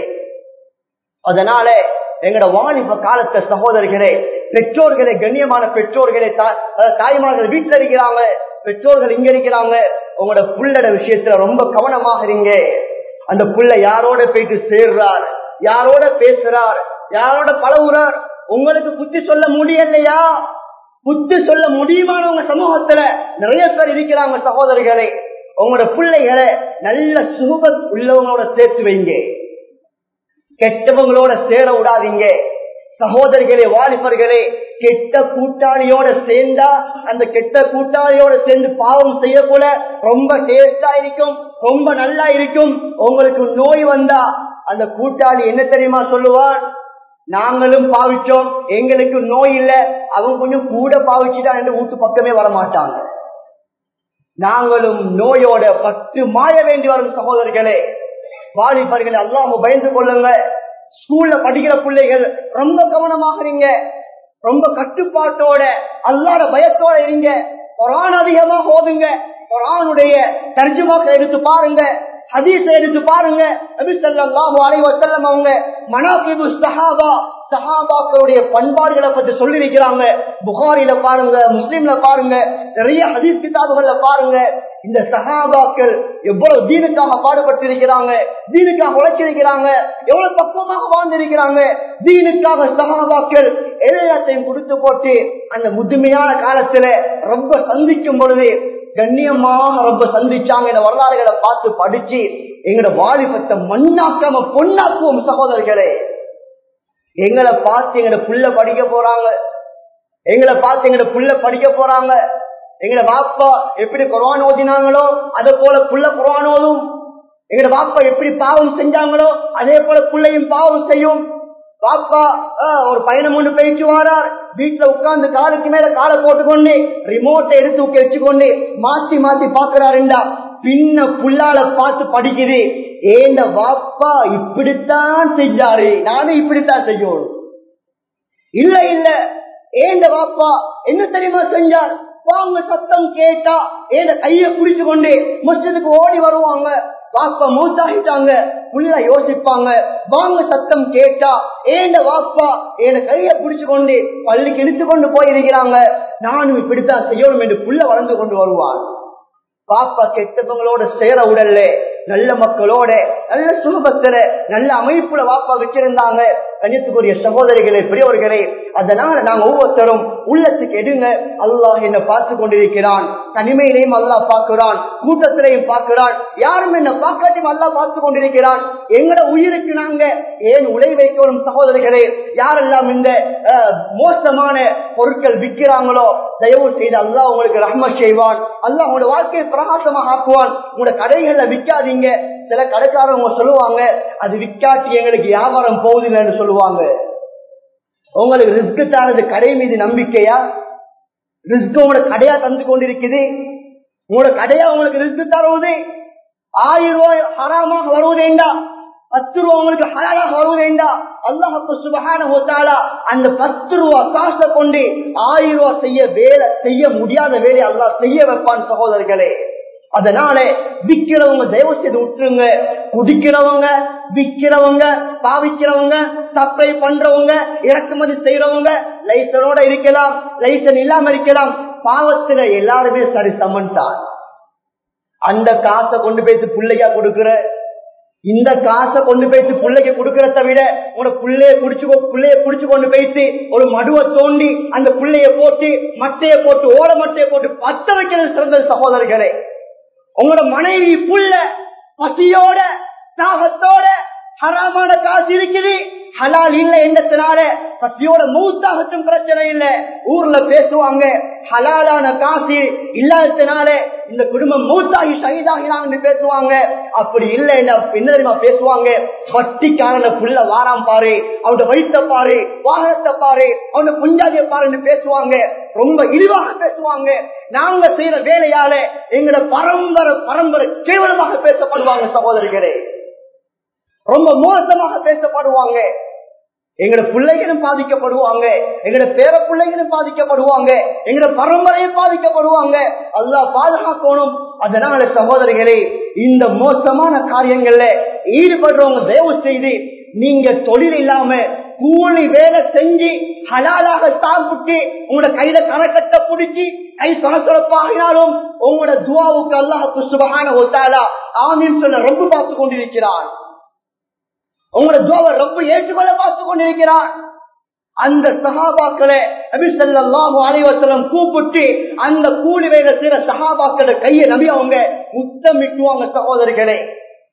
அதனால எங்கட வாலிப காலத்த சகோதரர்களே பெற்றோர்களே கண்ணியமான பெற்றோர்களே தாய்மார்கள் வீட்டுல இருக்கிறாங்க பெற்றோர்கள் இங்க இருக்கிறாங்க உங்களோட புள்ளட விஷயத்துல ரொம்ப கவனமாக இருங்க அந்த புள்ள யாரோட போயிட்டு சேர்றார் யாரோட பேசுறார் யாரோட பழகுறார் உங்களுக்கு புத்தி சொல்ல முடியலையா புத்தி சொல்ல முடியுமானவங்க சமூகத்துல நிறைய பேர் இருக்கிறாங்க சகோதரிகளே உங்களோட பிள்ளைகளை நல்ல சுகத் உள்ளவங்களோட சேர்த்து வைங்க கெட்டவங்களோட சேர விடாதீங்க சகோதரிகளே வாலிபர்களே கெட்ட கூட்டாளியோட சேர்ந்தா அந்த கெட்ட கூட்டாளியோட சேர்ந்து பாவம் செய்ய கூட ரொம்ப டேஸ்டா இருக்கும் ரொம்ப நல்லா இருக்கும் உங்களுக்கு நோய் வந்தா அந்த கூட்டாளி என்ன தெரியுமா சொல்லுவான் நாங்களும் பாவிச்சோம் எங்களுக்கு நோய் இல்ல அவங்க கொஞ்சம் கூட பாவிச்சுட்டா என்று வீட்டு பக்கமே வரமாட்டாங்க நாங்களும் நோயோட பத்து மாய வேண்டி வரும் சகோதரர்களே வாலிபர்கள் அல்லாம பயந்து கொள்ளுங்க ஸ்கூல்ல படிக்கிற பிள்ளைகள் ரொம்ப கவனமாக இருங்க ரொம்ப கட்டுப்பாட்டோட அல்லாட பயத்தோட இருங்க குரான் அதிகமாக ஓதுங்க குரானுடைய தர்ஜுமாக எடுத்து பாருங்க ஹதீஸ எடுத்து பாருங்க நபி ஸல்லல்லாஹு அலைஹி வஸல்லம் அவங்க மனாகிபு ஸஹாபா சஹாபாக்களுடைய பண்பாடுகளை பத்தி சொல்லி இருக்கிறாங்க புகாரில பாருங்க முஸ்லிம்ல பாருங்க நிறைய ஹதீஸ் கிதாபுகள்ல பாருங்க இந்த சஹாபாக்கள் எவ்வளவு தீனுக்காக பாடுபட்டு இருக்கிறாங்க தீனுக்காக உழைச்சிருக்கிறாங்க எவ்வளவு பக்குவமாக வாழ்ந்திருக்கிறாங்க தீனுக்காக சஹாபாக்கள் எல்லாத்தையும் கொடுத்து போட்டு அந்த முதுமையான காலத்துல ரொம்ப சந்திக்கும் பொழுது கண்ணியமாக ரொம்ப சந்திச்சாங்க இந்த வரலாறுகளை பார்த்து படிச்சு எங்களோட வாலிபத்தை மண்ணாக்காம பொண்ணாக்குவோம் சகோதரர்களே எங்களை பார்த்து எங்களோட புள்ள படிக்க போறாங்க எங்களை பார்த்து எங்களோட புள்ள படிக்க போறாங்க எங்களோட பாப்பா எப்படி குரான் ஓதினாங்களோ அதே போல புள்ள குரான் ஓதும் எங்களோட பாப்பா எப்படி பாவம் செஞ்சாங்களோ அதே போல புள்ளையும் பாவம் செய்யும் பாப்பா ஆஹ், ஒரு பயணம் ஒன்று போயிட்டு வாரார் வீட்டுல உட்கார்ந்து காலுக்கு மேல காலை போட்டுக்கொண்டு ரிமோட்டை எடுத்து உக்க வச்சுக்கொண்டு மாத்தி மாத்தி பாக்குறாருண்டா பின்ன புல்லால பார்த்து படிக்குது ஏந்த வாப்பா இப்படித்தான் செஞ்சாரு நானும் இப்படித்தான் செய்யணும் இல்ல இல்ல ஏந்த வாப்பா என்ன தெரியுமா செஞ்சார் வாங்க சத்தம் கேட்டா ஏந்த கைய புடிச்சு கொண்டு மஸ்ஜிதுக்கு ஓடி வருவாங்க வாப்பா மூத்தாகிட்டாங்க உள்ள யோசிப்பாங்க வாங்க சத்தம் கேட்டா ஏண்ட வாப்பா ஏன கைய புடிச்சு கொண்டு பள்ளிக்கு இழுத்து கொண்டு போயிருக்கிறாங்க நானும் இப்படித்தான் செய்யணும் என்று புள்ள வளர்ந்து கொண்டு வருவான் பாப்பா கெட்டவங்களோட சேர உடல்ல நல்ல மக்களோட நல்ல சுகபத்துல நல்ல அமைப்புல வாப்பா வச்சிருந்தாங்க கண்ணியத்துக்குரிய சகோதரிகளே பெரியவர்களே அதனால நாங்க ஒவ்வொருத்தரும் உள்ளத்துக்கு எடுங்க அல்லாஹ் என்ன பார்த்து கொண்டிருக்கிறான் தனிமையிலையும் அல்லாஹ் பார்க்கிறான் கூட்டத்திலையும் பார்க்கிறான் யாரும் என்ன பார்க்காட்டியும் அல்லாஹ் பார்த்து கொண்டிருக்கிறான் எங்கட உயிருக்கு நாங்க ஏன் உழை வைக்கணும் சகோதரிகளே யாரெல்லாம் இந்த அஹ், மோசமான பொருட்கள் விற்கிறாங்களோ தயவு செய்து அல்லாஹ் உங்களுக்கு ரஹ்மத் செய்வான் அல்லாஹ் உங்களோட வாழ்க்கையை பிரகாசமாக ஆக்குவான் உங்களோட கடைகள்ல விற்காதீங்க சில கடைக்காரங்க சொல்லுவாங்க அது விற்காட்டி எங்களுக்கு வியாபாரம் போகுதில்லைன்னு சொல்லுவாங்க உங்களுக்கு ரிஸ்க் தானது கடை மீது நம்பிக்கையா ரிஸ்க் உங்களோட கடையா தந்து கொண்டிருக்குது உங்களோட கடையா உங்களுக்கு ரிஸ்க் தருவது ஆயிரம் ரூபாய் ஹராமாக வருவதேண்டா பத்து ரூபா உங்களுக்கு ஹலாலாக வருவதேண்டா அல்லாஹு சுபஹான அந்த பத்து ரூபா காசை கொண்டு ஆயிரம் ரூபா செய்ய வேலை செய்ய முடியாத வேலையை அல்லாஹ் செய்ய வைப்பான் சகோதரர்களே அதனால விக்கிறவங்க தயவு செய்து விட்டுருங்க குடிக்கிறவங்க விக்கிறவங்க பாவிக்கிறவங்க சப்ளை பண்றவங்க இறக்குமதி செய்யறவங்க லைசனோட இருக்கலாம் லைசன் இல்லாம இருக்கலாம் பாவத்துல எல்லாருமே சரி சமன் தான் அந்த காசை கொண்டு போயிட்டு பிள்ளையா கொடுக்கிற இந்த காசை கொண்டு போயிட்டு பிள்ளைக்கு கொடுக்கறத விட உங்களோட புள்ளைய குடிச்சு புள்ளைய குடிச்சு கொண்டு போயிட்டு ஒரு மடுவை தோண்டி அந்த புள்ளைய போட்டு மட்டைய போட்டு ஓட மட்டைய போட்டு பத்த வைக்கிறது சிறந்தது சகோதரர்களே உங்களோட மனைவி புள்ள பசியோட தாகத்தோட ஹராமான காசு இருக்குது ஹலால் இல்ல எண்ணத்தினால பசியோட மூத்தாகட்டும் பிரச்சனை இல்ல ஊர்ல பேசுவாங்க ஹலாலான காசு இல்லாததுனால இந்த குடும்பம் மூத்தாகி சகிதாகினாங்க பேசுவாங்க அப்படி இல்ல என்ன தெரியுமா பேசுவாங்க வட்டிக்காரன புள்ள வாராம் பாரு அவனோட வயிற்ற பாரு வாகனத்தை பாரு அவனோட புஞ்சாதிய பாருன்னு பேசுவாங்க ரொம்ப இழிவாக பேசுவாங்க நாங்க செய்யற வேலையால எங்களோட பரம்பரை பரம்பரை கேவலமாக பேசப்படுவாங்க சகோதரிகளே ரொம்ப மோசமாக பேசப்படுவாங்க எங்களோட பிள்ளைகளும் பாதிக்கப்படுவாங்க எங்களோட பேர பிள்ளைகளும் பாதிக்கப்படுவாங்க எங்களோட பரம்பரையும் பாதிக்கப்படுவாங்க அல்லாஹ் பாதுகாக்கணும் அதனால சகோதரிகளே இந்த மோசமான காரியங்கள்ல ஈடுபடுறவங்க தயவு செய்து நீங்க தொழில் இல்லாம கூலி வேலை செஞ்சு ஹலாலாக சாப்பிட்டு உங்களோட கையில கணக்கட்டை பிடிச்சி கை சொலசொலப்பாகினாலும் உங்களோட துவாவுக்கு அல்லாஹ் சுபகான ஒத்தாலா ஆமீன் சொல்ல ரொம்ப பார்த்து கொண்டிருக்கிறான் உங்களோட துவாவை ரொம்ப ஏற்றுக்கொள்ள பார்த்து கொண்டிருக்கிறான் அந்த சகாபாக்களை நபிசல்லாஹு அலைவசலம் கூப்பிட்டு அந்த கூலி வேலை செய்யற சகாபாக்கள கையை நபி அவங்க முத்தமிட்டுவாங்க சகோதரிகளே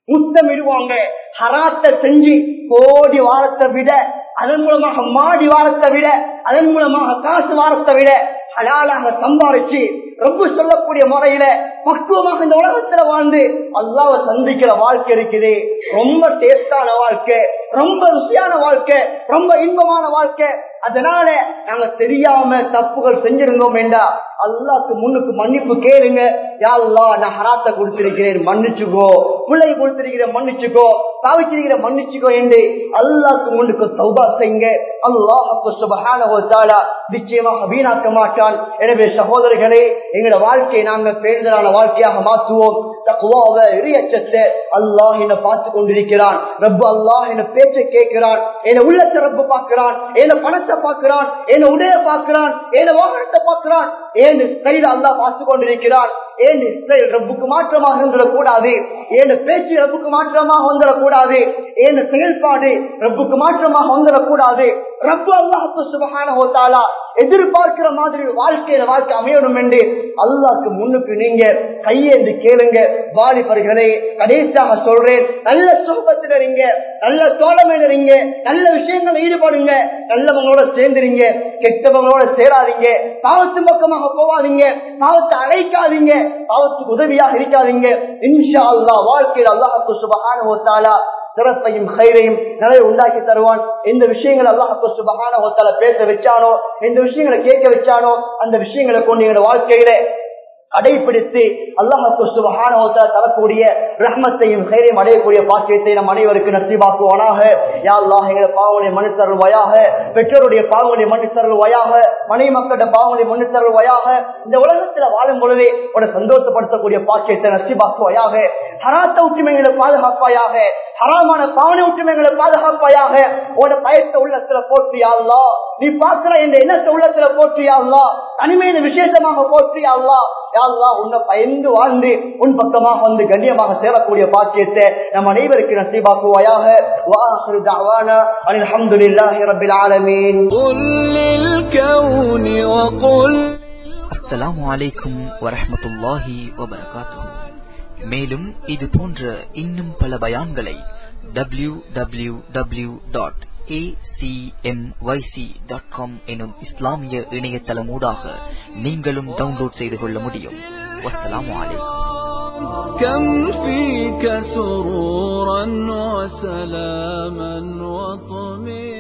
முத்தமிடுவாங்க ஹராத்தை செஞ்சு கோடி வாரத்தை விட அதன் மூலமாக மாடி வாரத்தை விட அதன் மூலமாக காசு வாரத்தை விட ஹலாலாக சம்பாரிச்சு ரொம்ப சொல்லக்கூடிய முறையில பக்குவமாக இந்த உலகத்துல வாழ்ந்து அல்லாவை சந்திக்கிற வாழ்க்கை இருக்குது ரொம்ப டேஸ்டான வாழ்க்கை ரொம்ப ருசியான வாழ்க்கை ரொம்ப இன்பமான வாழ்க்கை அதனால நாங்க தெரியாம தப்புகள் செஞ்சிருந்தோம் என்றா அல்லாக்கு முன்னுக்கு மன்னிப்பு கேளுங்க யாழ்லா நான் ஹராத்தை கொடுத்திருக்கிறேன் மன்னிச்சுக்கோ பிள்ளை கொடுத்திருக்கிறேன் மன்னிச்சுக்கோ தாவிச்சிருக்கிற மன்னிச்சுக்கோ என்று அல்லாக்கு முன்னுக்கு சௌபா செய்யுங்க அல்லாஹு சுபஹான நிச்சயமாக வீணாக்க மாட்டான் எனவே சகோதரர்களே எங்களோட வாழ்க்கையை நாங்க பேருதலான வாழ்க்கையாக மாற்றுவோம் தக்குவாவை இறையச்சத்தை அல்லாஹ் என்ன பார்த்து கொண்டிருக்கிறான் ரப்பு அல்லாஹ் என்ன பேச்சை கேட்கிறான் என்ன உள்ளத்தை ரப்பு பார்க்கிறான் என்ன பணத்தை பார்க்கிறான் என்ன உடைய பார்க்கிறான் என்ன வாகனத்தை பார்க்கிறான் ஏன் ஸ்டைல அல்லாஹ் பார்த்து கொண்டிருக்கிறான் ஏன் ஸ்டைல் ரப்புக்கு மாற்றமாக வந்துடக்கூடாது ஏன் பேச்சு ரப்புக்கு மாற்றமாக வந்துடக்கூடாது ஏன் செயல்பாடு ரப்புக்கு மாற்றமாக வந்துடக்கூடாது ரப்பு அல்லாஹு சுபகான ஹோத்தாலா எதிர்பார்க்கிற மாதிரி வாழ்க்கையில வாழ்க்கை அமையணும் என்று அல்லாஹ்க்கு முன்னுக்கு நீங்க கையேந்து கேளுங்க வாலிபர்களே கடைசியாக சொல்றேன் நல்ல சுகத்துல இருங்க நல்ல தோழமையில இருங்க நல்ல விஷயங்கள் ஈடுபடுங்க நல்லவங்களோட சேர்ந்துருங்க கெட்டவங்களோட சேராதீங்க பாவத்து பக்கமாக போவாதீங்க பாவத்தை அழைக்காதீங்க பாவத்துக்கு உதவியாக இருக்காதீங்க இன்ஷா அல்லா வாழ்க்கையில் அல்லாஹு சுபகான ஹோத்தாலா சிறப்பையும் கயிறையும் நிறைய உண்டாக்கி தருவான் எந்த விஷயங்களை அல்லாஹு சுபகான ஒத்தால பேச வச்சானோ எந்த விஷயங்களை கேட்க வச்சானோ அந்த விஷயங்களை கொண்டு எங்களோட வாழ்க்கையில அடைப்பிடித்து அல்லாஹு சுபகான தரக்கூடிய ரஹ்மத்தையும் கைரையும் அடையக்கூடிய பாக்கியத்தை நம் அனைவருக்கு நசிவாக்குவானாக யாழ்லாஹ் எங்களை பாவனை மனு தருவாயாக பெற்றோருடைய பாவனை மனு தருவாயாக மனைவி மக்களோட பாவனை மனு தருவாயாக இந்த உலகத்துல வாழும் பொழுதே உன சந்தோஷப்படுத்தக்கூடிய பாக்கியத்தை நசிவாக்குவாயாக ஹராத்த உற்றுமைகளை பாதுகாப்பாயாக ஹராமான பாவனை உற்றுமைகளை பாதுகாப்பாயாக உன பயத்தை உள்ளத்துல போற்றியாள்லா நீ பார்க்கிற இந்த எண்ணத்தை உள்ளத்துல போற்றியாள்லா தனிமையில விசேஷமாக போற்றியாள்லா யாழ்லா உன்னை பயந்து வாழ்ந்து உன் பக்கமாக வந்து கண்ணியமாக சேரக்கூடிய பாக்கியத்தை நம் அனைவருக்கு நசீபாக்குவாயாக வாஹிரு தஅவானா அனில் ஹம்துலில்லாஹி ரப்பில் ஆலமீன் قل للكون وقل அஸ்ஸலாமு அலைக்கும் வரஹ்மத்துல்லாஹி வபரகாத்துஹு மேலும் இது போன்ற இன்னும் பல பயான்களை W W W dot dot com எனும் இஸ்லாமிய இணையதளமூடாக நீங்களும் டவுன்லோட் செய்து கொள்ள முடியும் வஸ்ஸலாமு அலைக்கும் كم فيك سرورا وسلاما وطمئنا